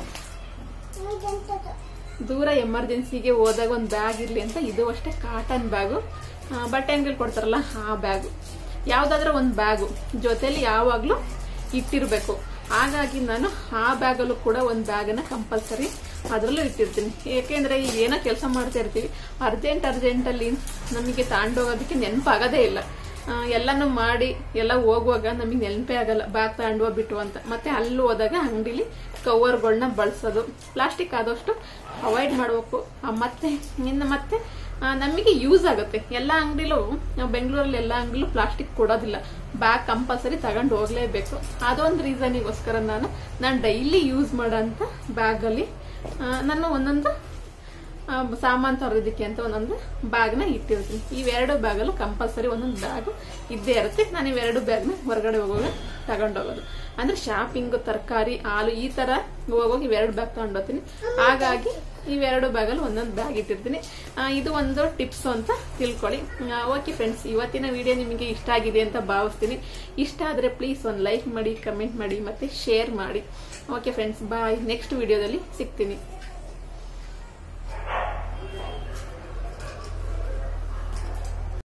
ದೂರ ಎಮರ್ಜೆನ್ಸಿಗೆ ಹೋದಾಗ ಒಂದು ಬ್ಯಾಗ್ ಇರಲಿ ಅಂತ ಇದು ಅಷ್ಟೇ ಕಾಟನ್ ಬ್ಯಾಗು ಆ, ಬಟ್ಟೆ ಅಂಗಡಿ ಕೊಡ್ತಾರಲ್ಲ ಆ ಬ್ಯಾಗು ಯಾವುದಾದ್ರೂ ಒಂದು ಬ್ಯಾಗು ಜೊತೆಲಿ ಯಾವಾಗಲೂ ಇಟ್ಟಿರಬೇಕು ಹಾಗಾಗಿ ನಾನು ಆ ಬ್ಯಾಗಲ್ಲೂ ಕೂಡ ಒಂದು ಬ್ಯಾಗನ್ನ ಕಂಪಲ್ಸರಿ ಅದರಲ್ಲೂ ಇಟ್ಟಿರ್ತೀನಿ ಏಕೆಂದರೆ ಈಗ ಏನೋ ಕೆಲಸ ಮಾಡ್ತಾ ಇರ್ತೀವಿ ಅರ್ಜೆಂಟ್ ಅರ್ಜೆಂಟಲ್ಲಿ ನಮಗೆ ತಗೊಂಡೋಗೋದಕ್ಕೆ ನೆನಪಾಗೋದೇ ಇಲ್ಲ ಆ, ಎಲ್ಲನೂ ಮಾಡಿ ಎಲ್ಲ ಹೋಗುವಾಗ ನಮಗೆ ನೆನಪೇ ಆಗಲ್ಲ ಬ್ಯಾಗ್ ತಗೊಂಡು ಬಿಟ್ಟು ಅಂತ ಮತ್ತೆ ಅಲ್ಲಿ ಹೋದಾಗ ಅಂಗಡಿಲಿ ಕವರ್ಗಳನ್ನ ಬಳಸೋದು ಪ್ಲಾಸ್ಟಿಕ್ ಆದಷ್ಟು ಅವಾಯ್ಡ್ ಮಾಡಬೇಕು ಮತ್ತೆ ಇನ್ನು ಮತ್ತೆ ಆ, ನಮಗೆ ಯೂಸ್ ಆಗುತ್ತೆ ಎಲ್ಲ ಅಂಗಡಿಲೂ ಬೆಂಗಳೂರಲ್ಲಿ ಎಲ್ಲ ಅಂಗಡಿಲೂ ಪ್ಲಾಸ್ಟಿಕ್ ಕೊಡೋದಿಲ್ಲ ಬ್ಯಾಗ್ ಕಂಪಲ್ಸರಿ ತಗೊಂಡು ಹೋಗ್ಲೇಬೇಕು ಅದೊಂದು ರೀಸನಿಗೋಸ್ಕರ ನಾನು ನಾನು ಡೈಲಿ ಯೂಸ್ ಮಾಡೋಂಥ ಬ್ಯಾಗಲ್ಲಿ ನಾನು ಒಂದೊಂದು ಆ, ಸಾಮಾನ್ ತರೋದಕ್ಕೆ ಅಂತ ಒಂದೊಂದು ಬ್ಯಾಗ್ನ ಇಟ್ಟಿರ್ತೀನಿ ಇವೆರಡು ಬ್ಯಾಗಲ್ಲೂ ಕಂಪಲ್ಸರಿ ಒಂದೊಂದು ಬ್ಯಾಗ್ ಇದ್ದೇ ಇರುತ್ತೆ ನಾನು ಇವೆರಡು ಬ್ಯಾಗ್ನ ಹೊರಗಡೆ ಹೋಗುವಾಗ ತಗೊಂಡೋಗೋದು ಅಂದ್ರೆ ಶಾಪಿಂಗ್ ತರಕಾರಿ ಹಾಲು ಈ ತರ ಹೋಗುವಾಗ ಇವೆರಡು ಬ್ಯಾಗ್ ತಗೊಂಡೋಗ್ತೀನಿ ಹಾಗಾಗಿ ಇವೆರಡು ಬ್ಯಾಗಲ್ಲಿ ಒಂದೊಂದು ಬ್ಯಾಗ್ ಇಟ್ಟಿರ್ತೀನಿ ಆ, ಇದು ಒಂದು ಟಿಪ್ಸ್ ಅಂತ ತಿಳ್ಕೊಳ್ಳಿ ಓಕೆ ಫ್ರೆಂಡ್ಸ್ ಇವತ್ತಿನ ವಿಡಿಯೋ ನಿಮಗೆ ಇಷ್ಟ ಆಗಿದೆ ಅಂತ ಭಾವಿಸ್ತೀನಿ ಇಷ್ಟ ಆದರೆ ಪ್ಲೀಸ್ ಒಂದು ಲೈಕ್ ಮಾಡಿ ಕಮೆಂಟ್ ಮಾಡಿ ಮತ್ತೆ ಶೇರ್ ಮಾಡಿ ಓಕೆ ಫ್ರೆಂಡ್ಸ್ ಬಾಯ್ ನೆಕ್ಸ್ಟ್ ವಿಡಿಯೋದಲ್ಲಿ ಸಿಗ್ತೀನಿ